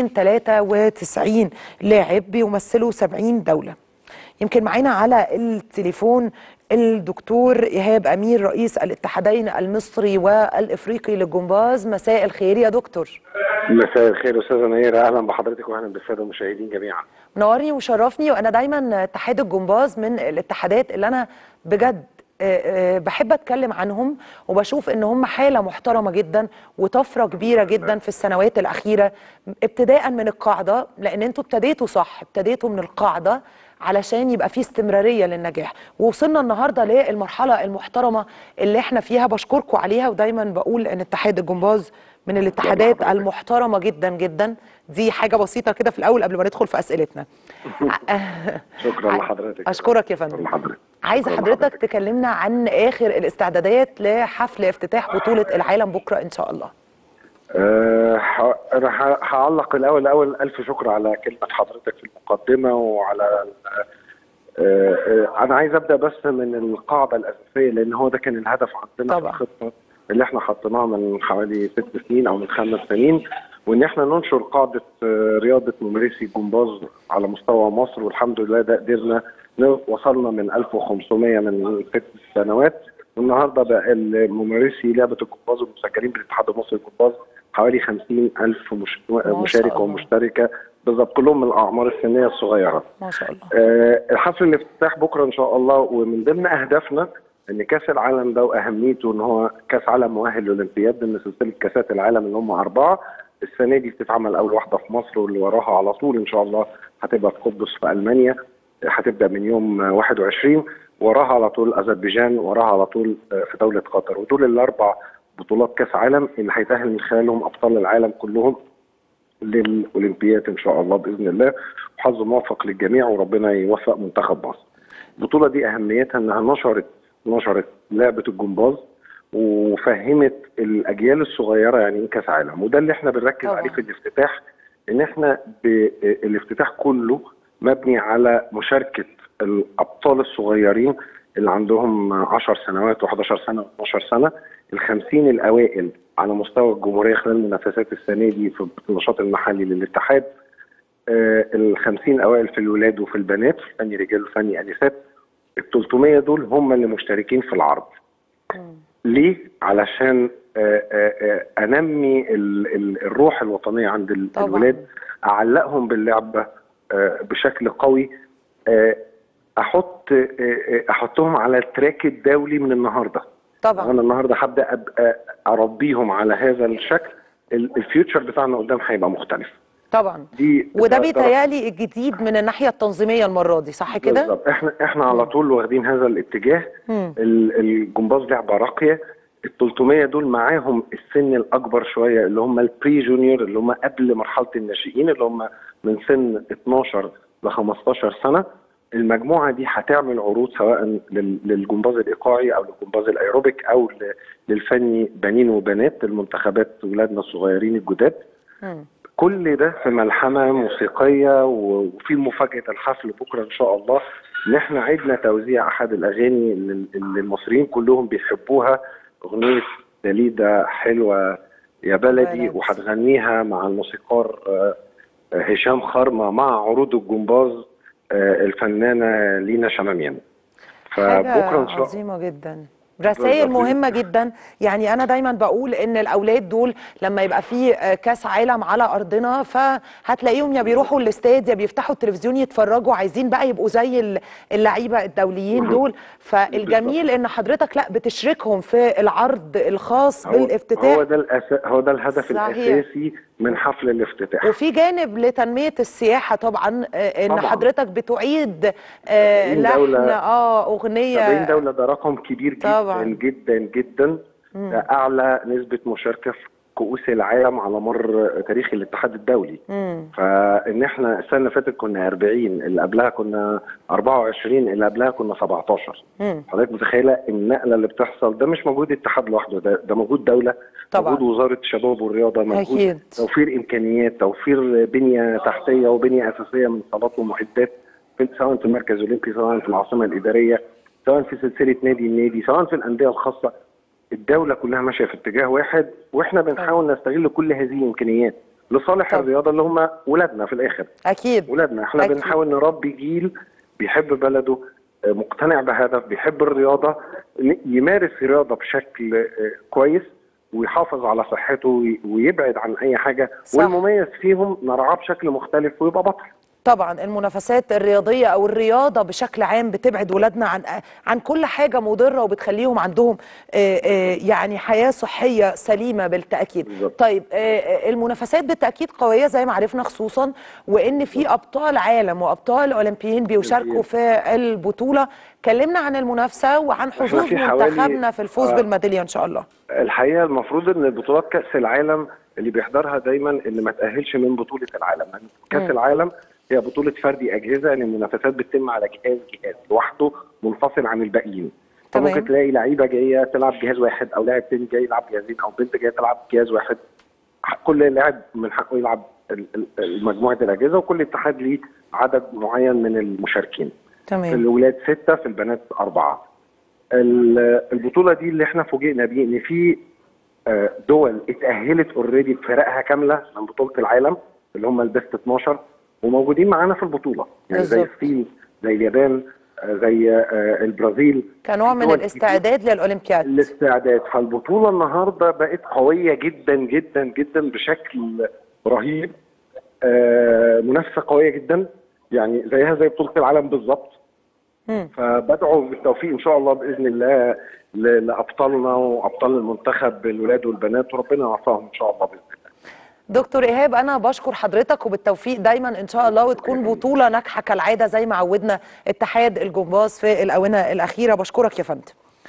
293 لاعب بيمثلوا 70 دولة يمكن معانا على التليفون الدكتور إيهاب أمير رئيس الاتحادين المصري والإفريقي للجمباز مساء الخير يا دكتور مساء الخير استاذه نيره اهلا بحضرتك واهلا بالساده المشاهدين جميعا منورني وشرفني وانا دايما اتحاد الجمباز من الاتحادات اللي انا بجد آه، آه، بحب اتكلم عنهم وبشوف ان هم حاله محترمه جدا وطفره كبيره جدا في السنوات الاخيره ابتداء من القاعده لان انتوا ابتديتوا صح ابتديتوا من القاعده علشان يبقى في استمراريه للنجاح ووصلنا النهارده للمرحله المحترمه اللي احنا فيها بشكركم عليها ودايما بقول ان اتحاد الجمباز من الاتحادات المحترمه جدا جدا دي حاجه بسيطه كده في الاول قبل ما ندخل في اسئلتنا شكرا لحضرتك اشكرك يا شكرا فندم لحضرتك عايزه شكراً حضرتك لحضرتك. تكلمنا عن اخر الاستعدادات لحفل افتتاح بطوله العالم بكره ان شاء الله أه ح- انا ح- هعلق الاول الاول الف شكر على كلمه حضرتك في المقدمه وعلى ال- أه أه انا عايز ابدا بس من القاعده الاساسيه لان هو ده كان الهدف عندنا طبعاً. في الخطه اللي احنا حطيناها من حوالي ست سنين او من خمس سنين وان احنا ننشر قاعده آه، رياضه ممارسي الجمباز على مستوى مصر والحمد لله ده قدرنا ن- وصلنا من 1500 من ست سنوات والنهارده بقى الممارسي لعبه الجمباز المسجلين بالاتحاد المصري للجمباز حوالي 50 ألف مش... مشارك الله. ومشتركة بالظبط كلهم من الأعمار السنية الصغيرة ما شاء الله آه، الحفل الافتتاح بكره ان شاء الله ومن ضمن اهدافنا ان كاس العالم ده واهميته ان هو كاس عالم مؤهل للاولمبياد من سلسله كاسات العالم اللي هم اربعه السنه دي بتتعمل اول واحده في مصر واللي وراها على طول ان شاء الله هتبقى في قبرص في المانيا هتبدا من يوم آه، 21 وراها على طول اذربيجان وراها على طول آه، في دوله قطر ودول الاربع بطولات كاس عالم اللي هيتاهل من خلالهم ابطال العالم كلهم للاولمبياد ان شاء الله باذن الله وحظ موفق للجميع وربنا يوفق منتخب مصر. البطوله دي اهميتها انها نشرت نشرت لعبه الجمباز وفهمت الاجيال الصغيره يعني ايه كاس عالم وده اللي احنا بنركز طبعاً. عليه في الافتتاح ان احنا ب- الافتتاح كله مبني على مشاركه الابطال الصغيرين اللي عندهم 10 سنوات و11 سنه و12 سنه ال 50 الاوائل على مستوى الجمهوريه خلال المنافسات السنه دي في النشاط المحلي للاتحاد ال 50 اوائل في الولاد وفي البنات فني رجال وفني انسات ال 300 دول هم اللي مشتركين في العرض ليه؟ علشان آه، آه، آه، انمي ال- ال- الروح الوطنيه عند ال- طبعاً. الولاد اعلقهم باللعبه آه، بشكل قوي آه، احط آه، آه، احطهم على التراك الدولي من النهارده طبعا انا النهارده هبدا أبقى اربيهم على هذا الشكل ال- الفيوتشر بتاعنا قدام هيبقى مختلف طبعا دي وده ده- بيتهيألي الجديد من الناحيه التنظيميه المره دي صح كده؟ بالظبط احنا احنا على طول واخدين هذا الاتجاه مم. ال- الجمباز لعبه راقيه ال 300 دول معاهم السن الاكبر شويه اللي هم البري جونيور اللي هم قبل مرحله الناشئين اللي هم من سن 12 ل 15 سنه المجموعه دي هتعمل عروض سواء لل- للجمباز الايقاعي او للجمباز الايروبيك او ل- للفني بنين وبنات المنتخبات ولادنا الصغيرين الجداد مم. كل ده في ملحمه موسيقيه و- وفي مفاجاه الحفل بكره ان شاء الله ان احنا عدنا توزيع احد الاغاني اللي اللي المصريين كلهم بيحبوها اغنيه دليده حلوه يا بلدي بلدي. وهتغنيها مع الموسيقار آه، آه، هشام خرمه مع عروض الجمباز آه، الفنانه لينا شماميان فبكره حاجة ان شاء الله عظيمة جدا رسائل بالظبط. مهمة جدا يعني أنا دايما بقول إن الأولاد دول لما يبقى في آه، كأس عالم على أرضنا فهتلاقيهم يا بيروحوا الاستاد يا بيفتحوا التلفزيون يتفرجوا عايزين بقى يبقوا زي ال- اللعيبة الدوليين دول فالجميل إن حضرتك لا بتشركهم في العرض الخاص هو- بالافتتاح هو ده الأساس هو ده الهدف صحيح. الاساسي من حفل الافتتاح وفي جانب لتنمية السياحة طبعا آه، إن طبعاً. حضرتك بتعيد آه، 70 لحن دولة. اه 70 أغنية دولة ده رقم كبير جدا طبعاً. جدا جدا ده أعلى نسبة مشاركة في كؤوس العالم على مر تاريخ الاتحاد الدولي مم. فإن احنا السنة اللي فاتت كنا 40 اللي قبلها كنا 24 اللي قبلها كنا 17 مم. حضرتك متخيلة النقلة اللي بتحصل ده مش مجهود اتحاد لوحده ده ده مجهود دولة طبعاً. مجهود وزارة الشباب والرياضة مجهود أكيد. توفير إمكانيات توفير بنية تحتية وبنية أساسية من صالات ومعدات في- سواء في المركز الأولمبي سواء في العاصمة الإدارية سواء في سلسلة نادي النادي سواء في الأندية الخاصة الدولة كلها ماشية في اتجاه واحد واحنا بنحاول نستغل كل هذه الإمكانيات لصالح طبعاً. الرياضة اللي هم ولادنا في الآخر أكيد ولادنا احنا أكيد. بنحاول نربي جيل بيحب بلده آه، مقتنع بهدف بيحب الرياضة ن- يمارس الرياضة بشكل آه، كويس ويحافظ على صحته وي- ويبعد عن أي حاجة صح. والمميز فيهم نرعاه بشكل مختلف ويبقى بطل طبعا المنافسات الرياضيه او الرياضه بشكل عام بتبعد ولادنا عن عن كل حاجه مضره وبتخليهم عندهم آه، آه، يعني حياه صحيه سليمه بالتاكيد بالظبط. طيب آه، آه، المنافسات بالتاكيد قويه زي ما عرفنا خصوصا وان في ابطال عالم وابطال اولمبيين بيشاركوا في البطوله كلمنا عن المنافسه وعن حظوظ في حوالي- منتخبنا في الفوز آه. بالميداليه ان شاء الله الحقيقة المفروض ان بطولات كأس العالم اللي بيحضرها دايما اللي ما تأهلش من بطولة العالم يعني كأس العالم هي بطولة فردي أجهزة يعني المنافسات بتتم على جهاز جهاز لوحده منفصل عن الباقيين تمام. فممكن تلاقي لعيبة جاية تلعب جهاز واحد أو لاعب تاني جاي يلعب جهازين أو بنت جاية تلعب جهاز واحد كل لاعب من حقه يلعب ال- ال- مجموعة الأجهزة وكل اتحاد ليه عدد معين من المشاركين في تمام الولاد ستة في البنات أربعة ال- البطولة دي اللي احنا فوجئنا بيه إن في آه، دول اتأهلت اوريدي بفرقها كاملة من بطولة العالم اللي هم البيست 12 وموجودين معانا في البطولة يعني زي بالظبط. الصين زي اليابان آه، زي آه، البرازيل كنوع من دول الاستعداد للاولمبياد الاستعداد فالبطولة النهاردة بقت قوية جدا جدا جدا بشكل رهيب آه، منافسة قوية جدا يعني زيها زي بطولة العالم بالظبط مم. فبدعو بالتوفيق ان شاء الله باذن الله ل- لابطالنا وابطال المنتخب الولاد والبنات وربنا يوفقهم ان شاء الله باذن الله دكتور ايهاب انا بشكر حضرتك وبالتوفيق دايما ان شاء الله وتكون بطوله ناجحه كالعاده زي ما عودنا اتحاد الجمباز في الاونه الاخيره بشكرك يا فندم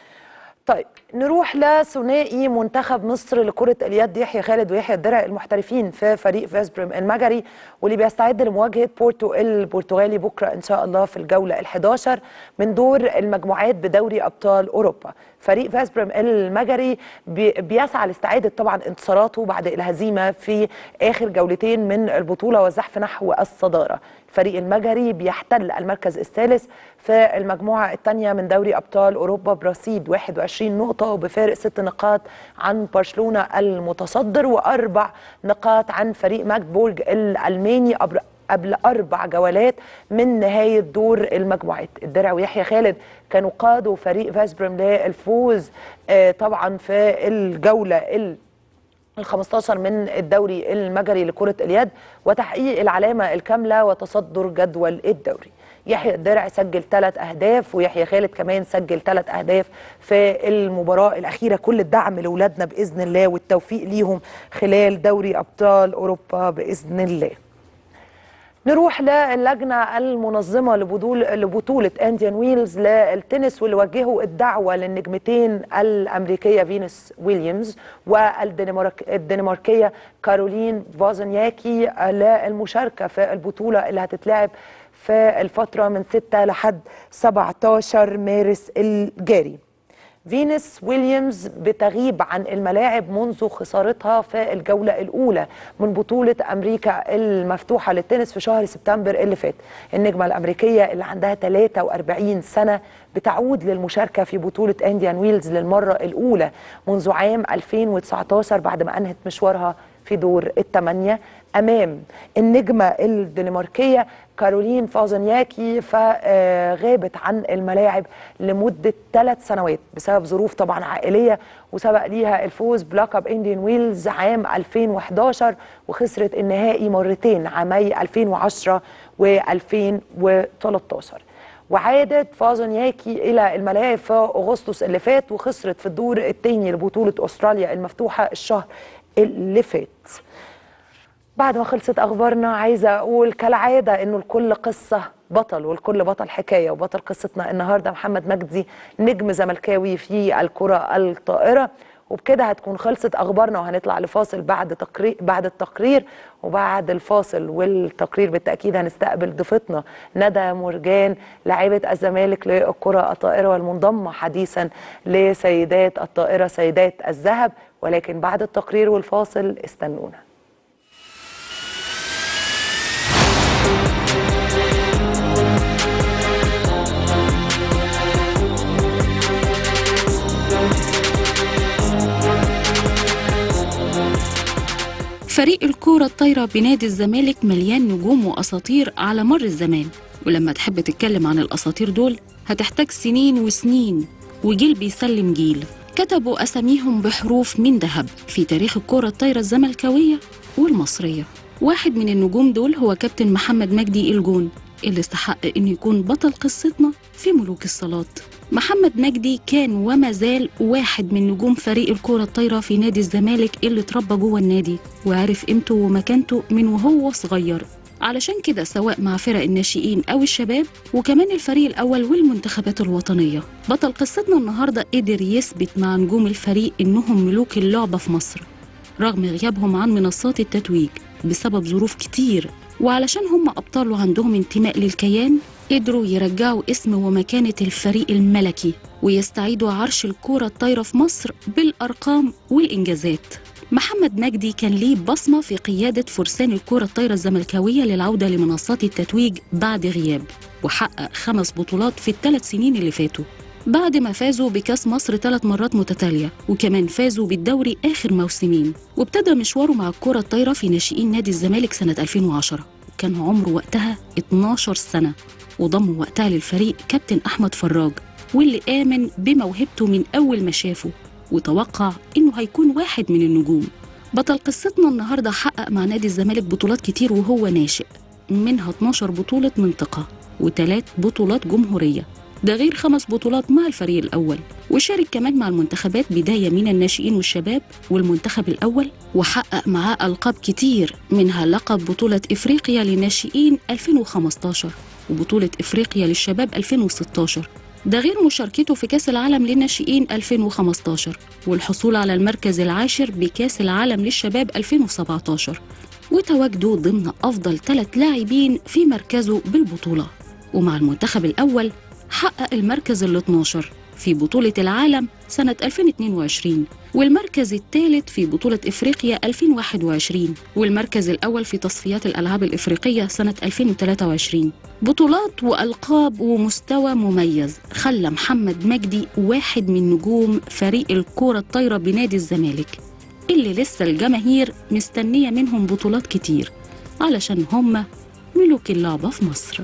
طيب نروح لثنائي منتخب مصر لكرة اليد يحيى خالد ويحيى الدرع المحترفين في فريق فاسبرم المجري واللي بيستعد لمواجهة بورتو البرتغالي بكرة إن شاء الله في الجولة ال11 من دور المجموعات بدوري أبطال أوروبا فريق فاسبرم المجري بي- بيسعى لاستعادة طبعا انتصاراته بعد الهزيمة في آخر جولتين من البطولة والزحف نحو الصدارة الفريق المجري بيحتل المركز الثالث في المجموعة الثانية من دوري أبطال أوروبا برصيد 21 نقطة وبفارق ست نقاط عن برشلونة المتصدر وأربع نقاط عن فريق ماجبورج الألماني قبل قبل أربع جولات من نهاية دور المجموعات الدرع ويحيى خالد كانوا قادوا فريق فاسبرم للفوز آه، طبعا في الجولة ال ال 15 من الدوري المجري لكرة اليد وتحقيق العلامة الكاملة وتصدر جدول الدوري يحيى الدرع سجل ثلاث أهداف ويحيى خالد كمان سجل ثلاث أهداف في المباراة الأخيرة كل الدعم لأولادنا بإذن الله والتوفيق ليهم خلال دوري أبطال أوروبا بإذن الله نروح للجنة المنظمة لبطول لبطولة انديان ويلز للتنس واللي وجهوا الدعوة للنجمتين الأمريكية فينوس ويليامز والدنماركية كارولين فازنياكي للمشاركة في البطولة اللي هتتلعب في الفترة من 6 لحد 17 مارس الجاري فينوس ويليامز بتغيب عن الملاعب منذ خسارتها في الجولة الأولى من بطولة أمريكا المفتوحة للتنس في شهر سبتمبر اللي فات النجمة الأمريكية اللي عندها 43 سنة بتعود للمشاركة في بطولة انديان ويلز للمرة الأولى منذ عام 2019 بعد ما أنهت مشوارها في دور الثمانية أمام النجمة الدنماركية كارولين فازنياكي فغابت عن الملاعب لمدة ثلاث سنوات بسبب ظروف طبعا عائلية وسبق ليها الفوز بلقب انديان ويلز عام 2011 وخسرت النهائي مرتين عامي 2010 و2013 وعادت فازنياكي الى الملاعب في اغسطس اللي فات وخسرت في الدور الثاني لبطوله استراليا المفتوحه الشهر اللي فات بعد ما خلصت اخبارنا عايزه اقول كالعاده انه لكل قصه بطل والكل بطل حكايه وبطل قصتنا النهارده محمد مجدي نجم زملكاوي في الكره الطائره وبكده هتكون خلصت اخبارنا وهنطلع لفاصل بعد تقرير بعد التقرير وبعد الفاصل والتقرير بالتاكيد هنستقبل ضيفتنا ندى مرجان لاعبه الزمالك للكره الطائره والمنضمه حديثا لسيدات الطائره سيدات الذهب ولكن بعد التقرير والفاصل استنونا فريق الكورة الطايرة بنادي الزمالك مليان نجوم وأساطير على مر الزمان ولما تحب تتكلم عن الأساطير دول هتحتاج سنين وسنين وجيل بيسلم جيل كتبوا أساميهم بحروف من ذهب في تاريخ الكورة الطايرة الزملكاوية والمصرية واحد من النجوم دول هو كابتن محمد مجدي الجون اللي استحق انه يكون بطل قصتنا في ملوك الصالات محمد مجدي كان وما زال واحد من نجوم فريق الكرة الطايرة في نادي الزمالك اللي اتربى جوه النادي وعرف قيمته ومكانته من وهو صغير علشان كده سواء مع فرق الناشئين أو الشباب وكمان الفريق الأول والمنتخبات الوطنية بطل قصتنا النهاردة قدر يثبت مع نجوم الفريق إنهم ملوك اللعبة في مصر رغم غيابهم عن منصات التتويج بسبب ظروف كتير وعلشان هم أبطال وعندهم انتماء للكيان قدروا يرجعوا اسم ومكانة الفريق الملكي ويستعيدوا عرش الكرة الطايرة في مصر بالأرقام والإنجازات محمد مجدي كان ليه بصمة في قيادة فرسان الكرة الطايرة الزملكاوية للعودة لمنصات التتويج بعد غياب وحقق خمس بطولات في الثلاث سنين اللي فاتوا بعد ما فازوا بكاس مصر ثلاث مرات متتالية وكمان فازوا بالدوري آخر موسمين وابتدى مشواره مع الكرة الطايرة في ناشئين نادي الزمالك سنة 2010 كان عمره وقتها 12 سنة وضم وقتها للفريق كابتن أحمد فراج واللي آمن بموهبته من أول ما شافه وتوقع إنه هيكون واحد من النجوم بطل قصتنا النهاردة حقق مع نادي الزمالك بطولات كتير وهو ناشئ منها 12 بطولة منطقة وثلاث بطولات جمهورية ده غير خمس بطولات مع الفريق الأول وشارك كمان مع المنتخبات بداية من الناشئين والشباب والمنتخب الأول وحقق معاه ألقاب كتير منها لقب بطولة إفريقيا للناشئين 2015 وبطولة إفريقيا للشباب 2016 ده غير مشاركته في كأس العالم للناشئين 2015 والحصول على المركز العاشر بكأس العالم للشباب 2017 وتواجده ضمن أفضل ثلاث لاعبين في مركزه بالبطولة ومع المنتخب الأول حقق المركز ال 12 في بطولة العالم سنة 2022 والمركز الثالث في بطولة إفريقيا 2021 والمركز الأول في تصفيات الألعاب الإفريقية سنة 2023 بطولات وألقاب ومستوى مميز خلى محمد مجدي واحد من نجوم فريق الكرة الطايرة بنادي الزمالك اللي لسه الجماهير مستنية منهم بطولات كتير علشان هم ملوك اللعبة في مصر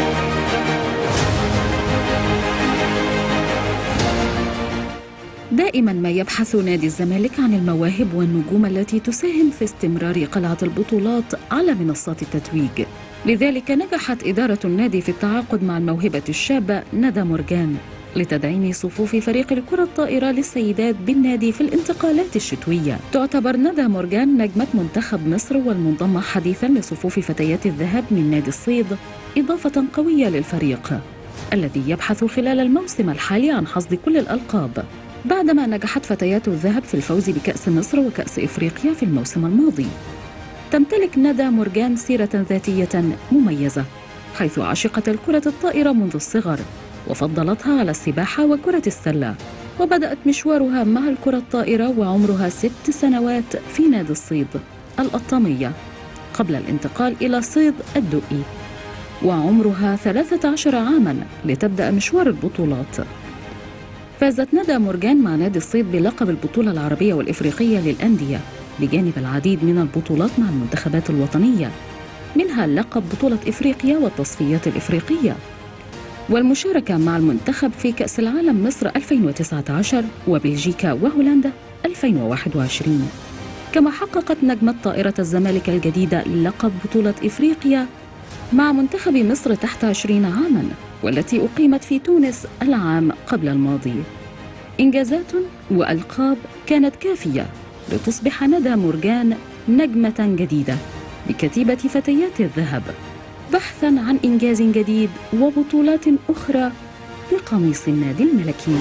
ده دائما ما يبحث نادي الزمالك عن المواهب والنجوم التي تساهم في استمرار قلعة البطولات على منصات التتويج لذلك نجحت إدارة النادي في التعاقد مع الموهبة الشابة ندى مورجان لتدعيم صفوف فريق الكرة الطائرة للسيدات بالنادي في الانتقالات الشتوية تعتبر ندى مورجان نجمة منتخب مصر والمنضمة حديثا لصفوف فتيات الذهب من نادي الصيد إضافة قوية للفريق الذي يبحث خلال الموسم الحالي عن حصد كل الألقاب بعدما نجحت فتيات الذهب في الفوز بكأس مصر وكأس إفريقيا في الموسم الماضي تمتلك ندى مورجان سيرة ذاتية مميزة حيث عشقت الكرة الطائرة منذ الصغر وفضلتها على السباحة وكرة السلة وبدأت مشوارها مع الكرة الطائرة وعمرها ست سنوات في نادي الصيد القطامية قبل الانتقال إلى صيد الدقي وعمرها 13 عاما لتبدأ مشوار البطولات فازت ندى مورجان مع نادي الصيد بلقب البطولة العربية والإفريقية للأندية بجانب العديد من البطولات مع المنتخبات الوطنية منها لقب بطولة إفريقيا والتصفيات الإفريقية والمشاركة مع المنتخب في كأس العالم مصر 2019 وبلجيكا وهولندا 2021 كما حققت نجمة طائرة الزمالك الجديدة لقب بطولة إفريقيا مع منتخب مصر تحت 20 عاما والتي أقيمت في تونس العام قبل الماضي إنجازات وألقاب كانت كافية لتصبح ندى مورجان نجمة جديدة بكتيبة فتيات الذهب بحثا عن إنجاز جديد وبطولات أخرى بقميص النادي الملكي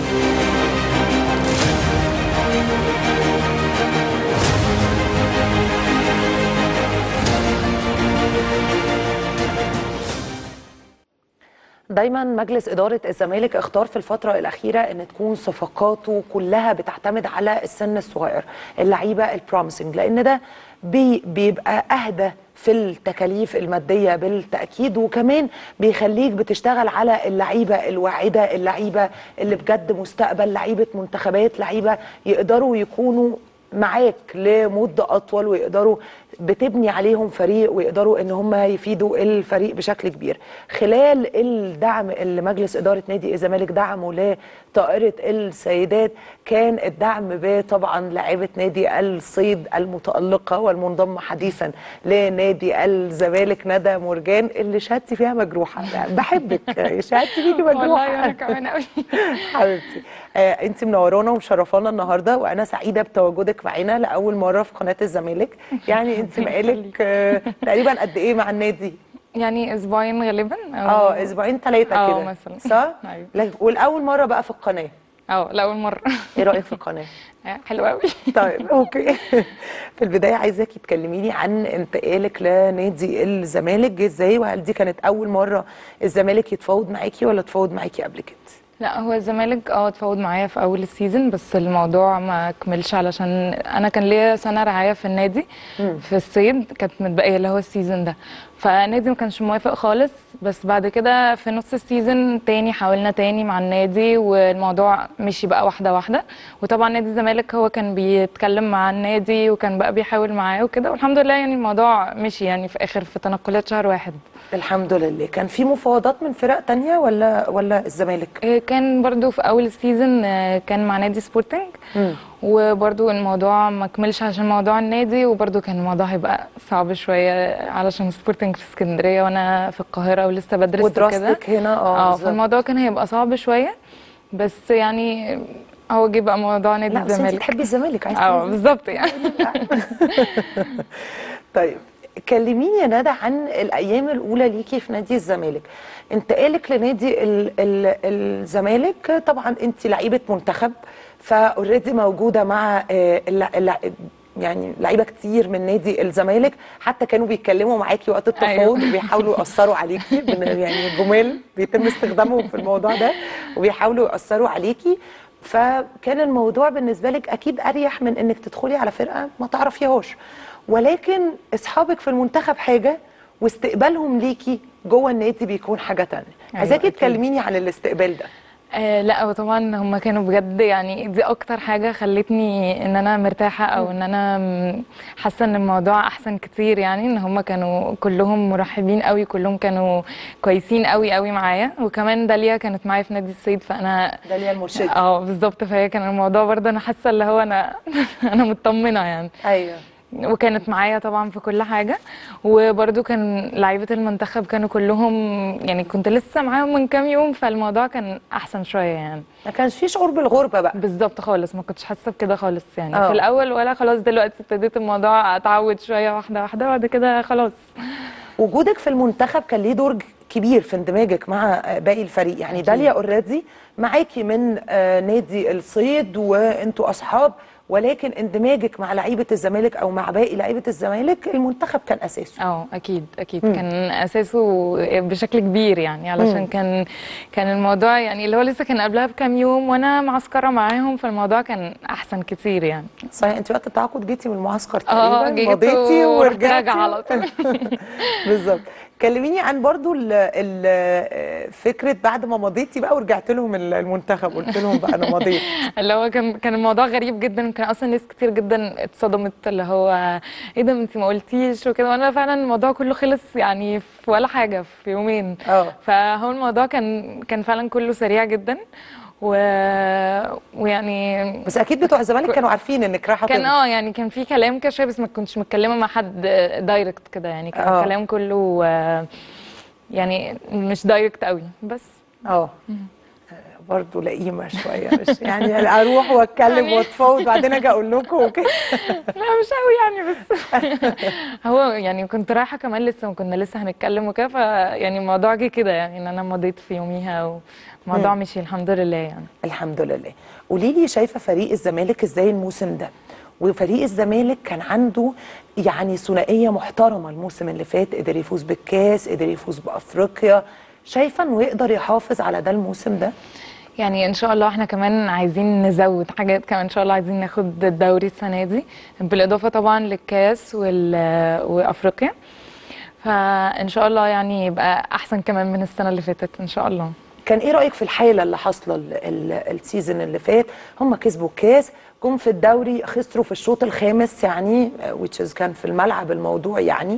دايما مجلس إدارة الزمالك اختار في الفترة الأخيرة أن تكون صفقاته كلها بتعتمد على السن الصغير اللعيبة البروميسنج لأن ده بي بيبقى أهدى في التكاليف المادية بالتأكيد وكمان بيخليك بتشتغل على اللعيبة الواعدة اللعيبة اللي بجد مستقبل لعيبة منتخبات لعيبة يقدروا يكونوا معاك لمدة أطول ويقدروا بتبني عليهم فريق ويقدروا ان هم يفيدوا الفريق بشكل كبير خلال الدعم اللي مجلس اداره نادي الزمالك دعمه لطائره السيدات كان الدعم بطبعا لاعيبه نادي الصيد المتالقه والمنضمه حديثا لنادي الزمالك ندى مرجان اللي شهادتي فيها مجروحه يعني بحبك شهادتي فيكي مجروحه والله انا كمان قوي حبيبتي آه انت منورانا ومشرفانا النهارده وانا سعيده بتواجدك معانا لاول مره في قناه الزمالك يعني انت بقالك آه تقريبا قد ايه مع النادي يعني اسبوعين غالبا أو- اه اسبوعين ثلاثه اه كده مثلا. صح أيوة. لك- والاول مره بقى في القناه اه لاول مره ايه رايك في القناه حلو قوي طيب اوكي في البدايه عايزاكي تكلميني عن انتقالك لنادي الزمالك جه ازاي وهل دي كانت اول مره الزمالك يتفاوض معاكي ولا تفاوض معاكي قبل كده لا هو الزمالك اه اتفاوض معايا في اول السيزون بس الموضوع ما كملش علشان انا كان ليا سنه رعايه في النادي في الصيد كانت متبقيه اللي هو السيزون ده فالنادي ما كانش موافق خالص بس بعد كده في نص السيزون تاني حاولنا تاني مع النادي والموضوع مشي بقى واحده واحده وطبعا نادي الزمالك هو كان بيتكلم مع النادي وكان بقى بيحاول معاه وكده والحمد لله يعني الموضوع مشي يعني في اخر في تنقلات شهر واحد الحمد لله كان في مفاوضات من فرق تانية ولا ولا الزمالك آه، كان برضو في اول السيزون آه، كان مع نادي سبورتنج مم. وبرضو الموضوع ما كملش عشان موضوع النادي وبرضو كان الموضوع هيبقى صعب شويه علشان سبورتنج في اسكندريه وانا في القاهره ولسه بدرس وكده ودراستك هنا اه اه بالظبط. فالموضوع كان هيبقى صعب شويه بس يعني هو جه بقى موضوع نادي لا بس انت الزمالك بتحبي الزمالك عايزه اه تنزلي. بالظبط يعني طيب كلميني يا ندى عن الايام الاولى ليكي في نادي الزمالك انتقالك لنادي ال ال الزمالك طبعا انت لعيبه منتخب فاوريدي موجوده مع آه، الل- الل- يعني لعيبه كتير من نادي الزمالك حتى كانوا بيتكلموا معاكي وقت التفاوض أيوة. وبيحاولوا ياثروا عليكي بن- يعني جمال بيتم استخدامهم في الموضوع ده وبيحاولوا ياثروا عليكي فكان الموضوع بالنسبه لك اكيد اريح من انك تدخلي على فرقه ما تعرفيهاش ولكن اصحابك في المنتخب حاجه واستقبالهم ليكي جوه النادي بيكون حاجه تانية أيوة عايزاكي أكيد. تكلميني عن الاستقبال ده آه لا وطبعا هم كانوا بجد يعني دي اكتر حاجه خلتني ان انا مرتاحه او ان انا م- حاسه ان الموضوع احسن كتير يعني ان هم كانوا كلهم مرحبين قوي كلهم كانوا كويسين قوي قوي معايا وكمان داليا كانت معايا في نادي الصيد فانا داليا المرشدة اه بالظبط فهي كان الموضوع برضه انا حاسه اللي هو انا انا مطمنه يعني ايوه وكانت معايا طبعا في كل حاجه وبرده كان لعيبه المنتخب كانوا كلهم يعني كنت لسه معاهم من كام يوم فالموضوع كان احسن شويه يعني ما كانش في شعور بالغربه بقى بالظبط خالص ما كنتش حاسه بكده خالص يعني اه. في الاول ولا خلاص دلوقتي ابتديت الموضوع اتعود شويه واحده واحده بعد كده خلاص وجودك في المنتخب كان ليه دور كبير في اندماجك مع آه، باقي الفريق يعني داليا اوريدي معاكي من آه، نادي الصيد وانتوا اصحاب ولكن اندماجك مع لعيبه الزمالك او مع باقي لعيبه الزمالك المنتخب كان اساسه اه اكيد اكيد كان اساسه بشكل كبير يعني علشان كان كان الموضوع يعني اللي هو لسه كان قبلها بكام يوم وانا معسكره معاهم فالموضوع كان احسن كتير يعني صحيح انت وقت التعاقد جيتي من المعسكر اه تقريبا جيت مضيتي ورحت ورجعتي راجعه على طول بالظبط كلميني عن برضو ال ال فكره بعد ما مضيتي بقى ورجعت لهم المنتخب قلت لهم بقى انا مضيت اللي هو كان كان الموضوع غريب جدا كان اصلا ناس كتير جدا اتصدمت اللي هو ايه ده انت ما قلتيش وكده وانا فعلا الموضوع كله خلص يعني في ولا حاجه في يومين اه فهو الموضوع كان كان فعلا كله سريع جدا و... ويعني بس اكيد بتوع الزمالك كانوا عارفين انك رايحه كان تمضي. اه يعني كان في كلام كده شويه بس ما كنتش متكلمه مع حد دايركت كده يعني كان آه. الكلام كله آه، يعني مش دايركت قوي بس اه برضه لئيمه شويه مش يعني اروح واتكلم يعني- واتفاوض بعدين اجي اقول لكم وكده لا مش قوي يعني بس هو يعني كنت رايحه كمان لسه وكنا لسه هنتكلم وكده فيعني الموضوع جه كده يعني ان انا مضيت في يوميها والموضوع مشي الحمد لله يعني الحمد لله قولي لي شايفه فريق الزمالك ازاي الموسم ده وفريق الزمالك كان عنده يعني ثنائيه محترمه الموسم اللي فات قدر يفوز بالكاس قدر يفوز بافريقيا شايفه انه يقدر يحافظ على ده الموسم ده يعني ان شاء الله احنا كمان عايزين نزود حاجات كمان ان شاء الله عايزين ناخد الدوري السنه دي بالاضافه طبعا للكاس وال... وافريقيا فان شاء الله يعني يبقى احسن كمان من السنه اللي فاتت ان شاء الله كان ايه رايك في الحاله اللي حاصله ال- ال- السيزون اللي فات هم كسبوا الكاس جم في الدوري خسروا في الشوط الخامس يعني وتشز كان في الملعب الموضوع يعني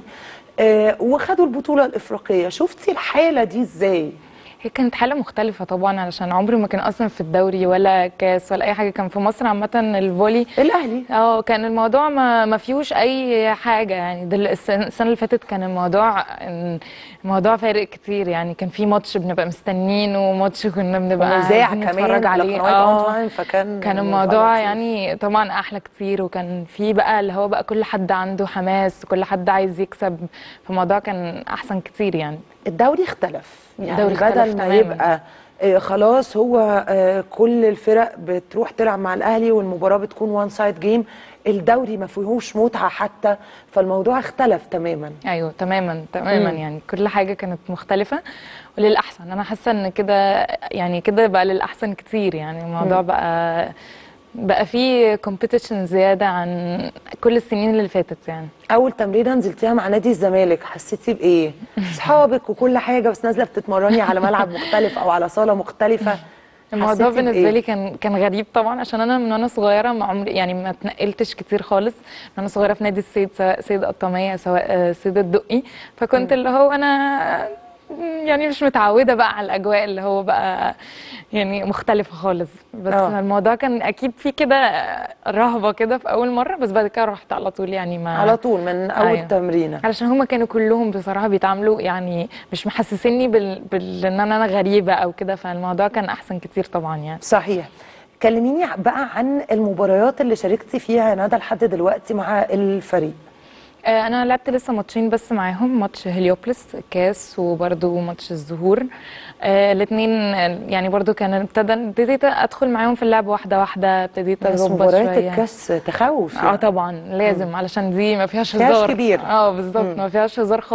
آه وخدوا البطوله الافريقيه شفتي الحاله دي ازاي هي كانت حالة مختلفة طبعا علشان عمري ما كان أصلا في الدوري ولا كاس ولا أي حاجة كان في مصر عامة الفولي الاهلي اه كان الموضوع ما ما فيهوش أي حاجة يعني دل السنة السنة اللي فاتت كان الموضوع الموضوع فارق كتير يعني كان في ماتش بنبقى مستنين وماتش كنا بنبقى ومذاع عايزين كمان نتفرج عليه لقنوات اه أون تايم، فكان كان الموضوع الموضوع لطيف. يعني طبعا احلى كتير وكان في بقى اللي هو بقى كل حد عنده حماس كل حد عايز يكسب فالموضوع كان احسن كتير يعني الدوري اختلف يعني الدوري اختلف بدل ما تماماً. يبقى آه، خلاص هو آه، كل الفرق بتروح تلعب مع الاهلي والمباراه بتكون وان سايد جيم الدوري ما فيهوش متعه حتى فالموضوع اختلف تماما ايوه تماما تماما مم. يعني كل حاجه كانت مختلفه وللاحسن انا حاسه ان كده يعني كده بقى للاحسن كتير يعني الموضوع بقى بقى فيه كومبيتيشن زياده عن كل السنين اللي فاتت يعني اول تمرينه نزلتيها مع نادي الزمالك حسيتي بايه اصحابك وكل حاجه بس نازله بتتمرني على ملعب مختلف او على صاله مختلفه الموضوع حسيتي بالنسبه بإيه؟ لي كان كان غريب طبعا عشان انا من وانا صغيره ما عمري يعني ما اتنقلتش كتير خالص من وانا صغيره في نادي السيد سواء سيد قطاميه سواء آه، سيد الدقي فكنت اللي هو انا يعني مش متعوده بقى على الاجواء اللي هو بقى يعني مختلفه خالص بس آه. الموضوع كان اكيد في كده رهبه كده في اول مره بس بعد كده رحت على طول يعني ما على طول من اول أيوة. تمرينه علشان هما كانوا كلهم بصراحه بيتعاملوا يعني مش محسسيني بال... بال... ان انا غريبه او كده فالموضوع كان احسن كتير طبعا يعني صحيح كلميني بقى عن المباريات اللي شاركتي فيها يا ندى لحد دلوقتي مع الفريق آه، انا لعبت لسه ماتشين بس معاهم ماتش هليوبلس كاس وبرده ماتش الزهور الاثنين يعني برضو كان ابتدى ابتديت ادخل معاهم في اللعب واحده واحده ابتديت بس اظبط مباريات شويه الكاس تخوف اه يعني. طبعا لازم علشان دي ما فيهاش فيهاش هزار كبير. اه بالظبط ما فيهاش هزار خالص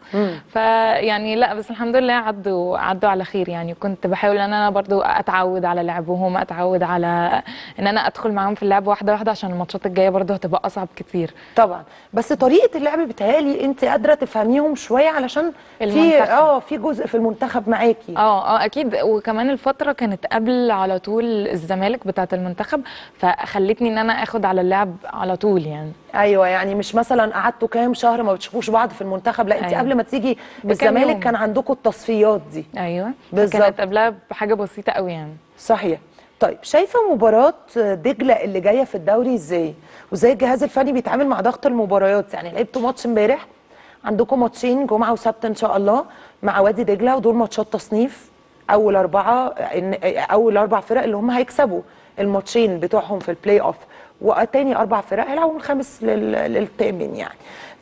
فيعني لا بس الحمد لله عدوا عدوا على خير يعني كنت بحاول ان انا برضو اتعود على لعبهم اتعود على ان انا ادخل معاهم في اللعب واحده واحده عشان الماتشات الجايه برضو هتبقى اصعب كتير طبعا بس طريقه اللعب بتهيألي انت قادره تفهميهم شويه علشان في المنتخب. اه في جزء في المنتخب معاكي اه اه اكيد وكمان الفتره كانت قبل على طول الزمالك بتاعه المنتخب فخلتني ان انا اخد على اللعب على طول يعني ايوه يعني مش مثلا قعدتوا كام شهر ما بتشوفوش بعض في المنتخب لا انت أيوة. قبل ما تيجي بكام الزمالك يوم. كان عندكم التصفيات دي ايوه بالظبط. كانت قبلها بحاجه بسيطه قوي يعني صحيح طيب شايفه مباراه دجله اللي جايه في الدوري ازاي وازاي الجهاز الفني بيتعامل مع ضغط المباريات يعني لعبتوا ماتش امبارح عندكم ماتشين جمعه وسبت ان شاء الله مع وادي دجله ودول ماتشات تصنيف اول اربعه إن- اول اربع فرق اللي هم هيكسبوا الماتشين بتوعهم في البلاي اوف وتاني اربع فرق هيلعبوا من الخامس لل- للثامن يعني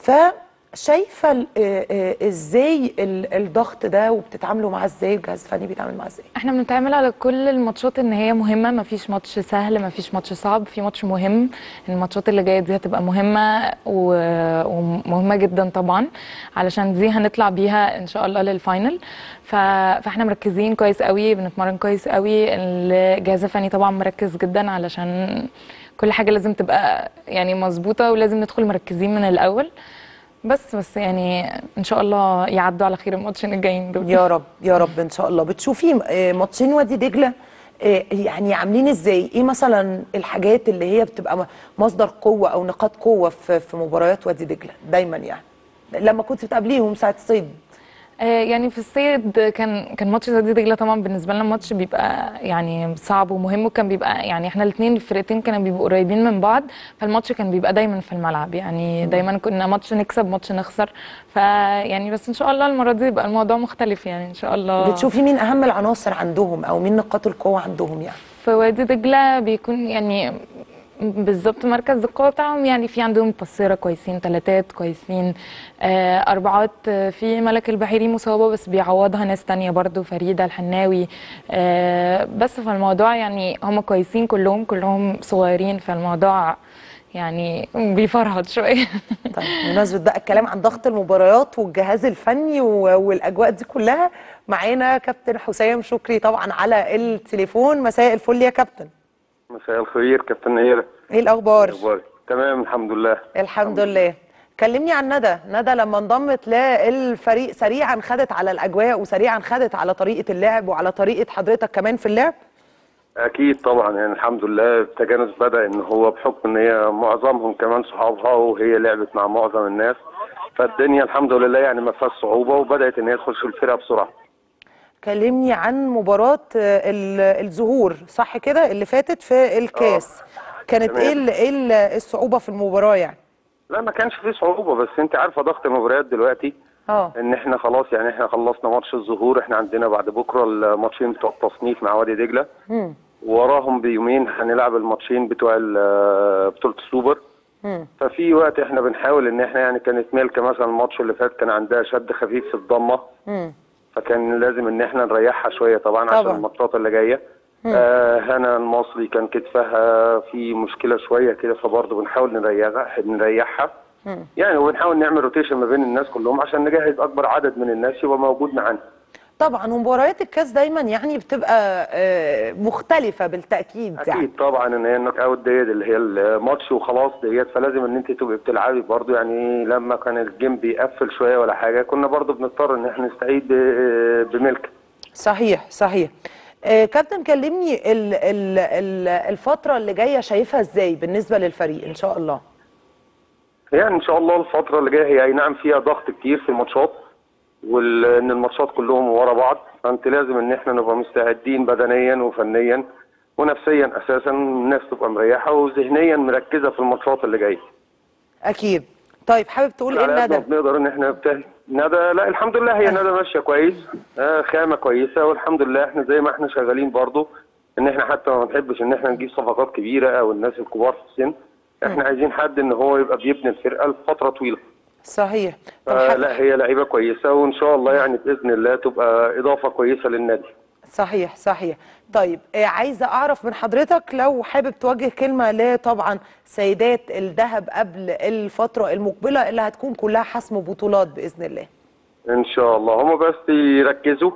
فشايفه ال- آه، آه، ازاي ال- الضغط ده وبتتعاملوا معاه ازاي الجهاز الفني بيتعامل معاه ازاي احنا بنتعامل على كل الماتشات ان هي مهمه ما فيش ماتش سهل ما فيش ماتش صعب في ماتش مهم الماتشات اللي جايه دي هتبقى مهمه و- ومهمه جدا طبعا علشان دي هنطلع بيها ان شاء الله للفاينل ف... فاحنا مركزين كويس قوي بنتمرن كويس قوي الجهاز الفني طبعا مركز جدا علشان كل حاجه لازم تبقى يعني مظبوطه ولازم ندخل مركزين من الاول بس بس يعني ان شاء الله يعدوا على خير الماتشين الجايين دول يا رب يا رب ان شاء الله بتشوفي آه، ماتشين وادي دجله آه، يعني عاملين ازاي ايه مثلا الحاجات اللي هي بتبقى م- مصدر قوه او نقاط قوه في في مباريات وادي دجله دايما يعني لما كنت بتقابليهم ساعه الصيد آه، يعني في الصيد كان كان ماتش وادي دجله طبعا بالنسبه لنا ماتش بيبقى يعني صعب ومهم وكان بيبقى يعني احنا الاثنين الفرقتين كانوا بيبقوا قريبين من بعض فالماتش كان بيبقى دايما في الملعب يعني دايما كنا ماتش نكسب ماتش نخسر فيعني بس ان شاء الله المره دي يبقى الموضوع مختلف يعني ان شاء الله بتشوفي مين اهم العناصر عندهم او مين نقاط القوه عندهم يعني في وادي دجله بيكون يعني بالظبط مركز القوه بتاعهم يعني في عندهم بصيره كويسين ثلاثات كويسين آه اربعات آه، في ملك البحيري مصابه بس بيعوضها ناس تانية برضو فريده الحناوي آه بس فالموضوع يعني هم كويسين كلهم كلهم صغيرين فالموضوع يعني بيفرهد شويه طيب بمناسبه بقى الكلام عن ضغط المباريات والجهاز الفني و- والاجواء دي كلها معانا كابتن حسام شكري طبعا على التليفون مساء الفل يا كابتن مساء الخير كابتن نيرة ايه الاخبار اخبارك تمام الحمد لله الحمد لله كلمني عن ندى ندى لما انضمت للفريق سريعا خدت على الاجواء وسريعا خدت على طريقه اللعب وعلى طريقه حضرتك كمان في اللعب اكيد طبعا يعني الحمد لله التجانس بدا ان هو بحكم ان هي معظمهم كمان صحابها وهي لعبت مع معظم الناس فالدنيا الحمد لله يعني ما فيهاش صعوبه وبدات ان هي تخش الفرقه بسرعه كلمني عن مباراه آه، ال- الزهور صح كده اللي فاتت في الكاس كانت تمام. ايه ال- ايه ال- الصعوبه في المباراه يعني لا ما كانش فيه صعوبه بس انت عارفه ضغط المباريات دلوقتي اه ان احنا خلاص يعني احنا خلصنا ماتش الظهور احنا عندنا بعد بكره الماتشين بتوع التصنيف مع وادي دجله مم. وراهم بيومين هنلعب الماتشين بتوع ال- بطوله السوبر مم. ففي وقت احنا بنحاول ان احنا يعني كانت ملكه مثلا الماتش اللي فات كان عندها شد خفيف في الضمه مم. فكان لازم ان احنا نريحها شويه طبعا, عشان طبعاً. الماتشات اللي جايه آه هنا المصري كان كتفها في مشكله شويه كده فبرضه بنحاول نريحها نريحها يعني وبنحاول نعمل روتيشن ما بين الناس كلهم عشان نجهز اكبر عدد من الناس يبقى موجود معانا طبعا ومباريات الكاس دايما يعني بتبقى آه، مختلفه بالتاكيد يعني اكيد طبعا ان هي النوك اوت ديت اللي هي الماتش وخلاص ديت فلازم ان انت تبقي بتلعبي برضه يعني لما كان الجيم بيقفل شويه ولا حاجه كنا برضه بنضطر ان احنا نستعيد ب- بملك صحيح صحيح آه كابتن كلمني ال ال ال الفترة اللي جاية شايفها ازاي بالنسبة للفريق ان شاء الله يعني ان شاء الله الفتره اللي جايه هي اي نعم فيها ضغط كتير في الماتشات وان الماتشات كلهم ورا بعض فانت لازم ان احنا نبقى مستعدين بدنيا وفنيا ونفسيا اساسا الناس تبقى مريحه وذهنيا مركزه في الماتشات اللي جايه اكيد طيب حابب تقول على ايه قد ما ندى بنقدر ان احنا نبتهي ندى لا الحمد لله هي ندى ماشيه كويس آه خامه كويسه والحمد لله احنا زي ما احنا شغالين برضو ان احنا حتى ما بنحبش ان احنا نجيب صفقات كبيره او الناس الكبار في السن احنا عايزين حد ان هو يبقى بيبني الفرقه لفتره طويله صحيح طب آه حابب- لا هي لعيبه كويسه وان شاء الله يعني باذن الله تبقى اضافه كويسه للنادي صحيح صحيح طيب آه عايزة اعرف من حضرتك لو حابب توجه كلمة لطبعا سيدات الذهب قبل الفترة المقبلة اللي هتكون كلها حسم بطولات بإذن الله ان شاء الله هم بس يركزوا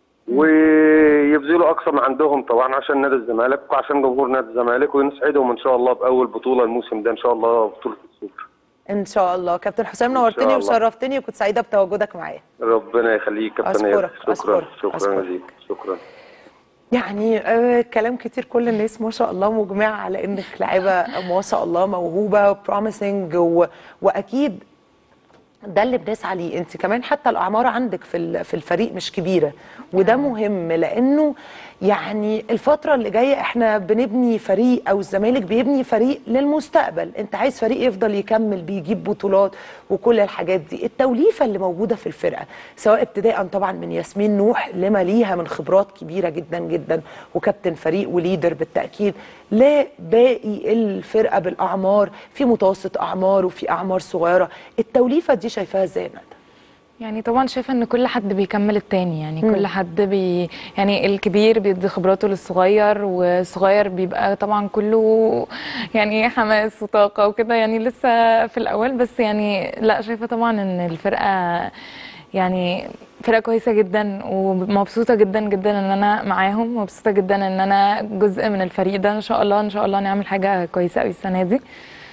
ويبذلوا اقصى ما عندهم طبعا عشان نادي الزمالك وعشان جمهور نادي الزمالك ونسعدهم ان شاء الله باول بطوله الموسم ده ان شاء الله بطوله السوبر ان شاء الله كابتن حسام إن شاء نورتني الله. وشرفتني وكنت سعيده بتواجدك معايا ربنا يخليك كابتن إياد. أشكرك، شكرا أشكرك، شكرا أشكرك. ليك شكرا يعني آه كلام كتير كل الناس ما شاء الله مجمعة على انك لاعبة ما شاء الله موهوبة وبروميسنج و... واكيد ده اللي بنسعى ليه انت كمان حتى الاعمار عندك في ال- في الفريق مش كبيره وده مهم لانه يعني الفتره اللي جايه احنا بنبني فريق او الزمالك بيبني فريق للمستقبل انت عايز فريق يفضل يكمل بيجيب بطولات وكل الحاجات دي التوليفه اللي موجوده في الفرقه سواء ابتداء طبعا من ياسمين نوح لما ليها من خبرات كبيره جدا جدا وكابتن فريق وليدر بالتاكيد لباقي الفرقه بالاعمار في متوسط اعمار وفي اعمار صغيره التوليفه دي شايفاها ازاي يا ندى؟ يعني طبعا شايفه ان كل حد بيكمل التاني يعني كل حد بي يعني الكبير بيدي خبراته للصغير والصغير بيبقى طبعا كله يعني حماس وطاقه وكده يعني لسه في الاول بس يعني لا شايفه طبعا ان الفرقه يعني فرقه كويسه جدا ومبسوطه جدا جدا ان انا معاهم مبسوطه جدا ان انا جزء من الفريق ده ان شاء الله ان شاء الله نعمل حاجه كويسه قوي السنه دي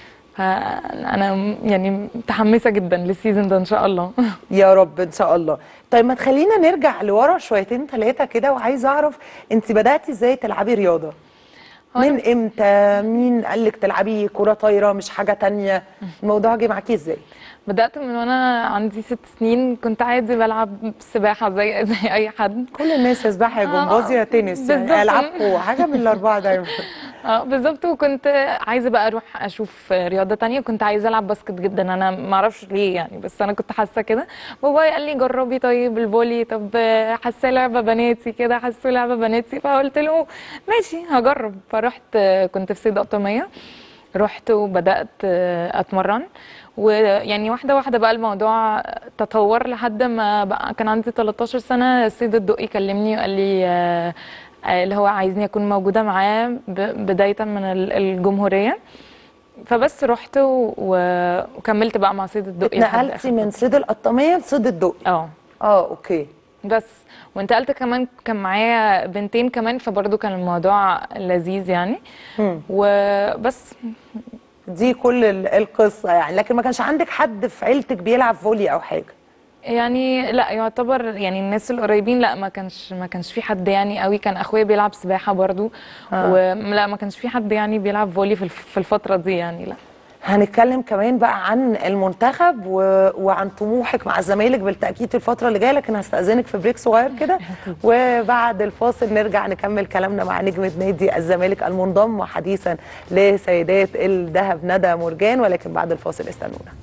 فانا يعني متحمسه جدا للسيزون ده ان شاء الله يا رب ان شاء الله طيب ما تخلينا نرجع لورا شويتين ثلاثه كده وعايزه اعرف انت بداتي ازاي تلعبي رياضه هو من امتى مين قال لك تلعبي كره طايره مش حاجه تانية الموضوع جه معاكي ازاي بدأت من وانا عندي ست سنين كنت عادي بلعب سباحة زي زي أي حد كل الناس يا سباحه يا آه، جمباز يا تنس بالظبط. يعني العاب قوه حاجه من الاربعه دايما اه بالظبط وكنت عايزة بقى أروح أشوف رياضة تانية كنت عايزة ألعب باسكت جدا أنا ما أعرفش ليه يعني بس أنا كنت حاسة كده بابايا قال لي جربي طيب الفولي طب حاسة لعبة بناتي كده حاسة لعبة بناتي فقلت له ماشي هجرب فرحت كنت في سيدة قطامية رحت وبدأت أتمرن ويعني واحدة واحدة بقى الموضوع تطور لحد ما بقى كان عندي 13 سنة السيد الدقي كلمني وقال لي آه، آه، اللي هو عايزني أكون موجودة معاه ب- بداية من ال- الجمهورية فبس رحت و- و- وكملت بقى مع سيد الدقي لحد اتنقلتي آخر من صيد القطاميه لصيد الدقي اه اه اوكي بس وانتقلت كمان كان معايا بنتين كمان فبرضه كان الموضوع لذيذ يعني مم. وبس دي كل ال- القصه يعني لكن ما كانش عندك حد في عيلتك بيلعب فولي او حاجه يعني لا يعتبر يعني الناس القريبين لا ما كانش ما كانش في حد يعني قوي كان اخويا بيلعب سباحه برضو آه. ولا ما كانش في حد يعني بيلعب فولي في الف- في الفتره دي يعني لا هنتكلم كمان بقى عن المنتخب و... وعن طموحك مع الزمالك بالتاكيد في الفتره اللي جايه لكن هستاذنك في بريك صغير كده وبعد الفاصل نرجع نكمل كلامنا مع نجمه نادي الزمالك المنضم حديثا لسيدات الذهب ندى مرجان ولكن بعد الفاصل استنونا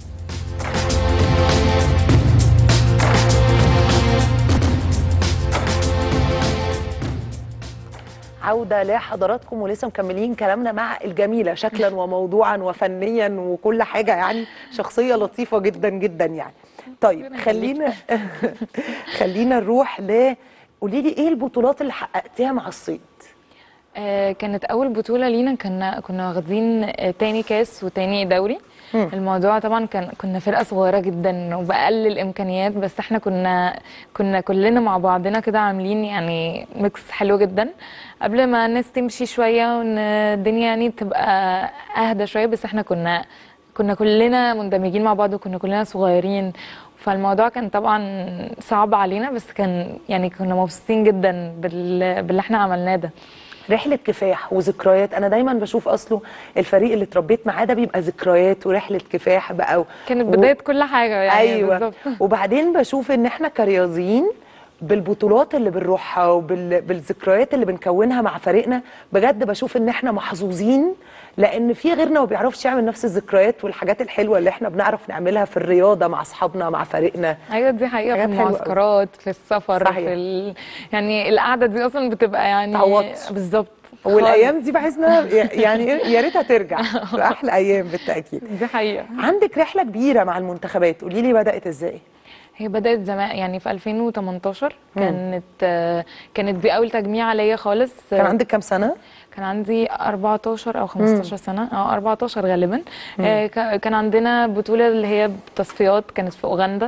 عودة لحضراتكم ولسه مكملين كلامنا مع الجميلة شكلا وموضوعا وفنيا وكل حاجة يعني شخصية لطيفة جدا جدا يعني طيب خلينا خلينا نروح ل قولي لي ايه البطولات اللي حققتيها مع الصيد آه، كانت اول بطوله لينا كنا كنا واخدين آه، تاني كاس وتاني دوري مم. الموضوع طبعا كان كنا فرقه صغيره جدا وباقل الامكانيات بس احنا كنا كنا كلنا مع بعضنا كده عاملين يعني ميكس حلو جدا قبل ما الناس تمشي شويه وان الدنيا يعني تبقى اهدى شويه بس احنا كنا كنا كلنا مندمجين مع بعض وكنا كلنا صغيرين فالموضوع كان طبعا صعب علينا بس كان يعني كنا مبسوطين جدا بال... باللي احنا عملناه ده رحلة كفاح وذكريات أنا دايما بشوف أصله الفريق اللي اتربيت معاه ده بيبقى ذكريات ورحلة كفاح بقى و... كانت و- بداية كل حاجة يعني ايوه بالظبط وبعدين بشوف ان احنا كرياضيين بالبطولات اللي بنروحها وبالذكريات اللي بنكونها مع فريقنا بجد بشوف ان احنا محظوظين لان في غيرنا ما بيعرفش يعمل نفس الذكريات والحاجات الحلوه اللي احنا بنعرف نعملها في الرياضه مع اصحابنا مع فريقنا ايوه دي حقيقة في حاجات حلوة أوي. المعسكرات في السفر صحيح. في ال... يعني القعدة دي أصلا بتبقى يعني تعوضش. بالظبط والايام دي بحس انها يعني إيه، يا ريتها ترجع احلى ايام بالتاكيد دي حقيقة عندك رحله كبيره مع المنتخبات قولي لي بدات ازاي هي بدأت زمان يعني في 2018 كانت آه، كانت دي أول تجميع ليا خالص كان عندك كام سنه كان عندي 14 او 15 سنه اه 14 غالبا آه ك- كان عندنا بطوله اللي هي تصفيات كانت في اوغندا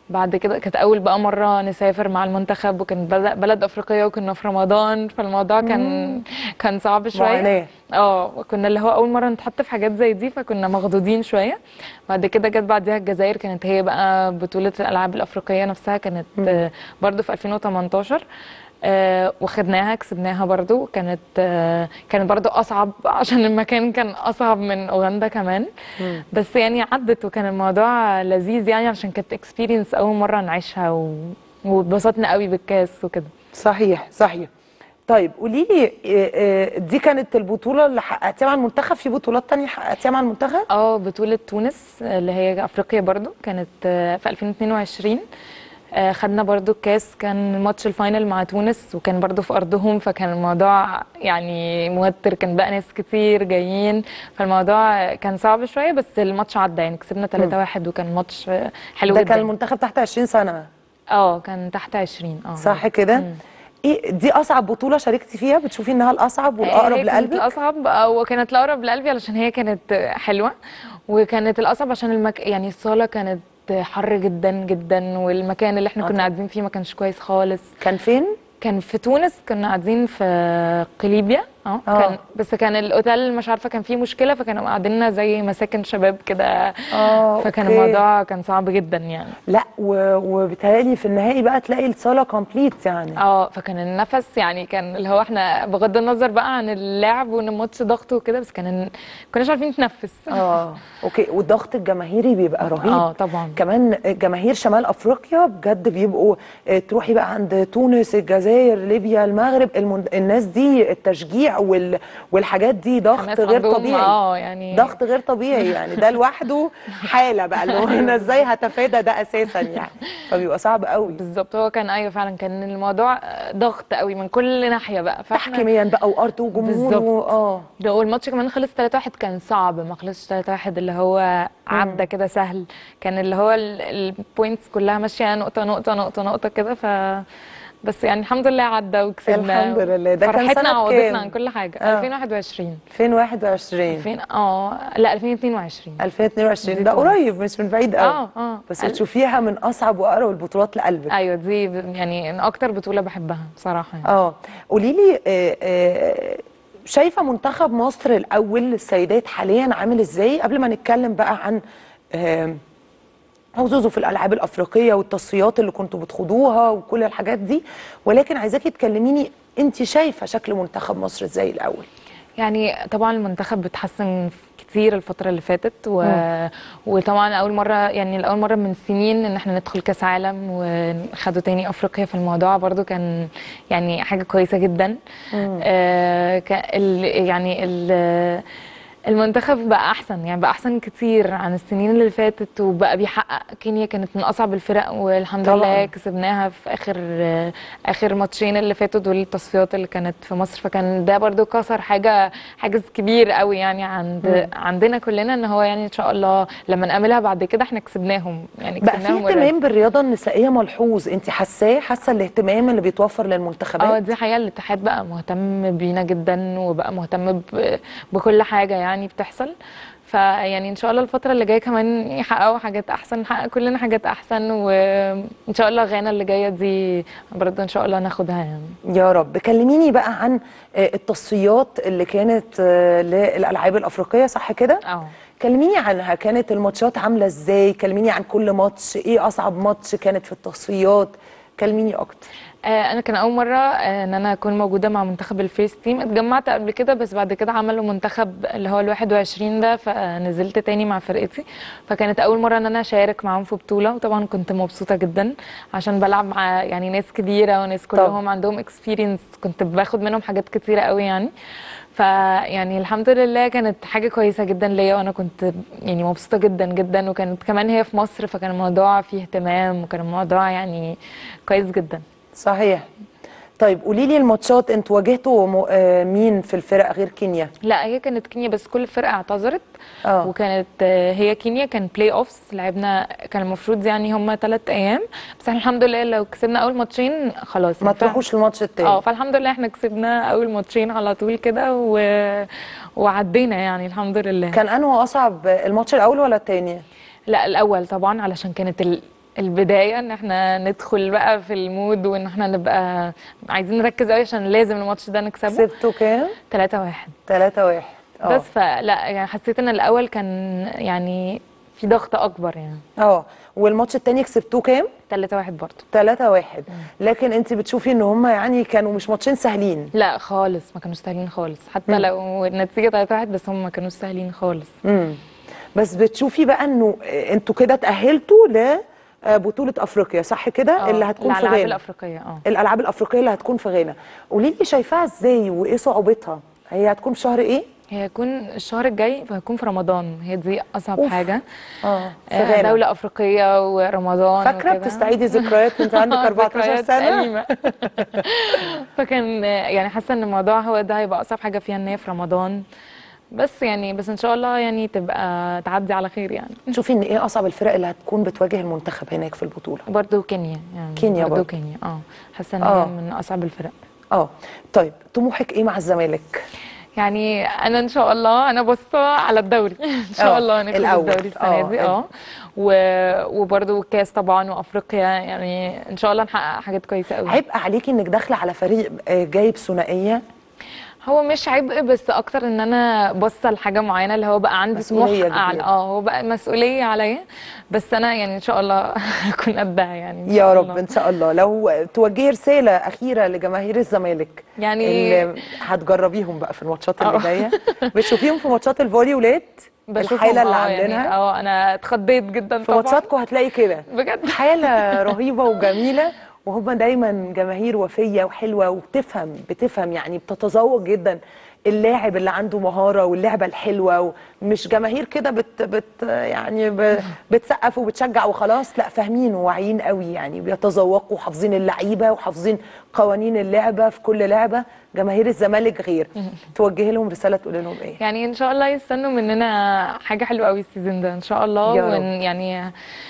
بعد كده كانت اول بقى مره نسافر مع المنتخب وكانت بلد, بلد افريقيه وكنا في رمضان فالموضوع كان كان صعب شويه معاناة. اه كنا اللي هو اول مره نتحط في حاجات زي دي فكنا مخضوضين شويه بعد كده جت بعديها الجزائر كانت هي بقى بطوله الالعاب الافريقيه نفسها كانت آه، برضو في 2018 آه وخدناها كسبناها برضو كانت آه كانت برضو اصعب عشان المكان كان اصعب من اوغندا كمان بس يعني عدت وكان الموضوع لذيذ يعني عشان كانت اكسبيرينس اول مره نعيشها و... واتبسطنا قوي بالكاس وكده صحيح صحيح طيب قولي لي آه، آه، دي كانت البطوله اللي حققتيها مع المنتخب في بطولات تانية حققتيها مع المنتخب اه بطولة تونس اللي هي افريقيا برضو كانت آه، في 2022 آه، خدنا برضو الكاس كان ماتش الفاينل مع تونس وكان برضو في ارضهم فكان الموضوع يعني موتر كان بقى ناس كتير جايين فالموضوع كان صعب شوية بس الماتش عدى يعني كسبنا 3-1 وكان ماتش آه، حلو ده جدا كان المنتخب تحت 20 سنه اه كان تحت 20 اه صح كده ايه دي اصعب بطوله شاركتي فيها بتشوفي انها الاصعب والاقرب هي كانت لقلبك الاصعب او كانت الاقرب لقلبي علشان هي كانت حلوه وكانت الاصعب عشان المك... يعني الصاله كانت حر جدا جدا والمكان اللي احنا آه كنا طبعا. قاعدين فيه ما كانش كويس خالص كان فين كان في تونس كنا قاعدين في قليبيا اه آه. كان بس كان الاوتيل مش عارفه كان فيه مشكله فكانوا قاعديننا زي مساكن شباب كده اه فكان أوكي. الموضوع كان صعب جدا يعني لا و- وبالتالي في النهائي بقى تلاقي الصاله كومبليت يعني اه فكان النفس يعني كان اللي هو احنا بغض النظر بقى عن اللعب وان الماتش ضغط وكده بس كان كناش عارفين نتنفس اه اوكي والضغط الجماهيري بيبقى رهيب اه طبعا كمان جماهير شمال افريقيا بجد بيبقوا آه، تروحي بقى عند تونس الجزائر ليبيا المغرب المن... الناس دي التشجيع وال... والحاجات دي ضغط حماس غير عندهم، طبيعي اه يعني ضغط غير طبيعي يعني ده لوحده حاله بقى اللي هو انا ازاي هتفادى ده اساسا يعني فبيبقى صعب قوي بالظبط هو كان ايوه فعلا كان الموضوع ضغط قوي من كل ناحيه بقى فاحنا تحكيميا بقى وارض وجمهور بالظبط. و- اه ده والماتش كمان خلص 3 1 كان صعب ما خلصش 3 1 اللي هو عدى كده سهل كان اللي هو البوينتس كلها ماشيه نقطه نقطه نقطه نقطه كده ف بس يعني الحمد لله عدى وكسبنا الحمد لله. ده كان فرحتنا سنة عوضتنا كام؟ عن كل حاجه آه. 2021 2021 2000 اه لا 2022 2022 دي ده تونس. قريب مش من بعيد قوي اه اه بس ال- بتشوفيها من اصعب واقرب البطولات لقلبك ايوه دي ب- يعني من اكتر بطوله بحبها بصراحه يعني. اه قولي لي آه، آه، شايفه منتخب مصر الاول للسيدات حاليا عامل ازاي قبل ما نتكلم بقى عن آه، حظوظه في الالعاب الافريقيه والتصفيات اللي كنتوا بتخوضوها وكل الحاجات دي ولكن عايزاكي تكلميني انت شايفه شكل منتخب مصر ازاي الاول يعني طبعا المنتخب بتحسن كتير الفترة اللي فاتت و... وطبعا أول مرة يعني لأول مرة من سنين إن احنا ندخل كأس عالم وخدوا تاني أفريقيا في الموضوع برضو كان يعني حاجة كويسة جدا آه ك... ال... يعني ال... المنتخب بقى احسن يعني بقى احسن كتير عن السنين اللي فاتت وبقى بيحقق كينيا كانت من اصعب الفرق والحمد طبعاً. لله كسبناها في اخر اخر ماتشين اللي فاتوا دول التصفيات اللي كانت في مصر فكان ده برضو كسر حاجه حاجز كبير قوي يعني عند عندنا كلنا ان هو يعني ان شاء الله لما نعملها بعد كده احنا كسبناهم يعني بقى في كسبناهم اهتمام بالرياضه النسائيه ملحوظ انت حاساه حاسه الاهتمام اللي بيتوفر اه للمنتخبات دي حقيقة الاتحاد بقى مهتم بينا جدا وبقى مهتم ب- بكل حاجة يعني بتحصل فيعني ان شاء الله الفترة اللي جاية كمان يحققوا حاجات احسن نحقق كلنا حاجات احسن وان شاء الله غانا اللي جاية دي برضه ان شاء الله ناخدها يعني يا رب كلميني بقى عن آه، التصفيات اللي كانت آه، للالعاب الافريقيه صح كده اه كلميني عنها كانت الماتشات عامله ازاي كلميني عن كل ماتش ايه اصعب ماتش كانت في التصفيات كلميني اكتر آه، انا كان اول مره آه، ان انا اكون موجوده مع منتخب الفيس تيم اتجمعت قبل كده بس بعد كده عملوا منتخب اللي هو ال 21 ده فنزلت تاني مع فرقتي فكانت اول مره ان انا اشارك معاهم في بطوله وطبعا كنت مبسوطه جدا عشان بلعب مع يعني ناس كبيره وناس كلهم عندهم اكسبيرينس كنت باخد منهم حاجات كتيره قوي يعني فيعني الحمد لله كانت حاجه كويسه جدا ليا وانا كنت يعني مبسوطه جدا جدا وكانت كمان هي في مصر فكان الموضوع فيه اهتمام وكان الموضوع يعني كويس جدا صحيح طيب قولي لي الماتشات انتوا واجهتوا م- آه، مين في الفرق غير كينيا لا هي كانت كينيا بس كل فرقه اعتذرت اه وكانت آه، هي كينيا كان بلاي اوفس لعبنا كان المفروض يعني هم ثلاث ايام بس احنا الحمد لله لو كسبنا اول ماتشين خلاص ما يعني ف- تروحوش الماتش التاني اه فالحمد لله احنا كسبنا اول ماتشين على طول كده و... وعدينا يعني الحمد لله كان انه اصعب الماتش الاول ولا التاني لا الاول طبعا علشان كانت ال... البدايه ان احنا ندخل بقى في المود وان احنا نبقى عايزين نركز قوي عشان لازم الماتش ده نكسبه كسبتوا كام 3 1 3 1 بس فلا يعني حسيت ان الاول كان يعني في ضغط اكبر يعني اه والماتش التاني كسبتوه كام 3 1 برضه 3 1 لكن انت بتشوفي ان هم يعني كانوا مش ماتشين سهلين لا خالص ما كانوش سهلين خالص حتى مم. لو النتيجه 3 1 بس هم ما كانوش سهلين خالص امم بس بتشوفي بقى انه انتوا كده تأهلتوا لبطولة افريقيا صح كده آه، اللي هتكون في الألعاب غانا الأفريقية اه الالعاب الافريقيه اللي هتكون في غانا قولي لي شايفاها ازاي وايه صعوبتها هي هتكون في شهر ايه هي هيكون الشهر الجاي فهيكون في رمضان هي دي اصعب أوف. حاجه اه في آه، غانا دولة أفريقية ورمضان فاكره وكده. بتستعيدي ذكريات وانت عندك 14 ذكريات سنه أليمة. فكان آه، يعني حاسة إن الموضوع هو ده هيبقى أصعب حاجة فيها إن هي في رمضان بس يعني بس إن شاء الله يعني تبقى تعدي على خير يعني تشوفي ان ايه اصعب الفرق اللي هتكون بتواجه المنتخب هناك في البطوله برضه كينيا يعني كينيا برضه برضه. كينيا اه حاسة إن آه. هي من أصعب الفرق اه طيب طموحك ايه مع الزمالك يعني انا ان شاء الله انا باصه على الدوري ان شاء آه، الله ناخد الأول. الدوري السنه آه، دي ال- اه و... وبرده الكاس طبعا وافريقيا يعني ان شاء الله نحقق حاجات كويسه قوي هيبقى عليكي انك داخله على فريق آه، جايب ثنائيه هو مش عبء بس اكتر ان انا باصه لحاجه معينه اللي هو بقى عندي طموح مسؤولية اعلى كبيرة. اه هو بقى مسؤوليه عليا بس انا يعني ان شاء الله هكون قدها يعني إن يا شاء رب الله. ان شاء الله لو توجهي رساله اخيره لجماهير الزمالك يعني اللي هتجربيهم بقى في الماتشات اللي آه. جايه بتشوفيهم في ماتشات الفولي ولاد بشوفهم الحاله اللي آه، يعني عاملينها اه انا اتخضيت جدا في طبعا ماتشاتكم هتلاقي كده بجد حاله رهيبه وجميله وهم دايما جماهير وفيه وحلوه وبتفهم بتفهم يعني بتتذوق جدا اللاعب اللي عنده مهاره واللعبه الحلوه ومش جماهير كده بت بت يعني ب بتسقف وبتشجع وخلاص لا فاهمين وواعيين قوي يعني بيتذوقوا وحافظين اللعيبه وحافظين قوانين اللعبه في كل لعبه جماهير الزمالك غير توجهي لهم رساله تقول لهم ايه يعني ان شاء الله يستنوا مننا حاجه حلوه قوي السيزون ده ان شاء الله يا رب. ون يعني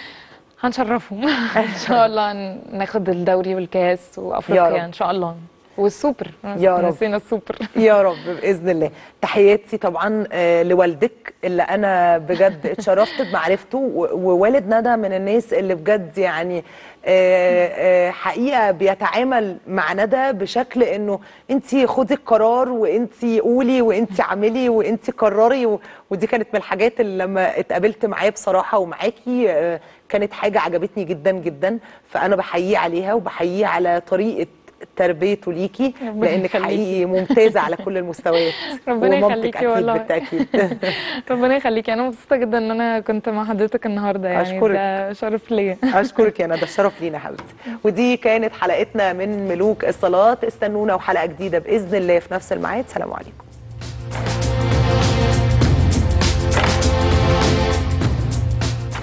هنشرفهم ان شاء الله ن- ناخد الدوري والكاس يا وافريقيا رب. ان شاء الله والسوبر يا رب. نسينا السوبر يا رب باذن الله تحياتي طبعا آه، لوالدك اللي انا بجد اتشرفت بمعرفته و- ووالد ندى من الناس اللي بجد يعني آه، آه، حقيقه بيتعامل مع ندى بشكل انه انت خدي القرار وانت قولي وانت اعملي وانت قرري و- ودي كانت من الحاجات اللي لما اتقابلت معاه بصراحه ومعاكي آه، كانت حاجه عجبتني جدا جدا فانا بحييه عليها وبحييه على طريقه تربيته ليكي ربنا لانك يخليكي. حقيقي ممتازه على كل المستويات ربنا ومامتك يخليكي اكيد والله. بالتاكيد ربنا يخليكي انا مبسوطه جدا ان انا كنت مع حضرتك النهارده يعني أشكرك. ده شرف ليا اشكرك يا ندى الشرف لينا حبيبتي ودي كانت حلقتنا من ملوك الصلاه استنونا وحلقه جديده باذن الله في نفس الميعاد سلام عليكم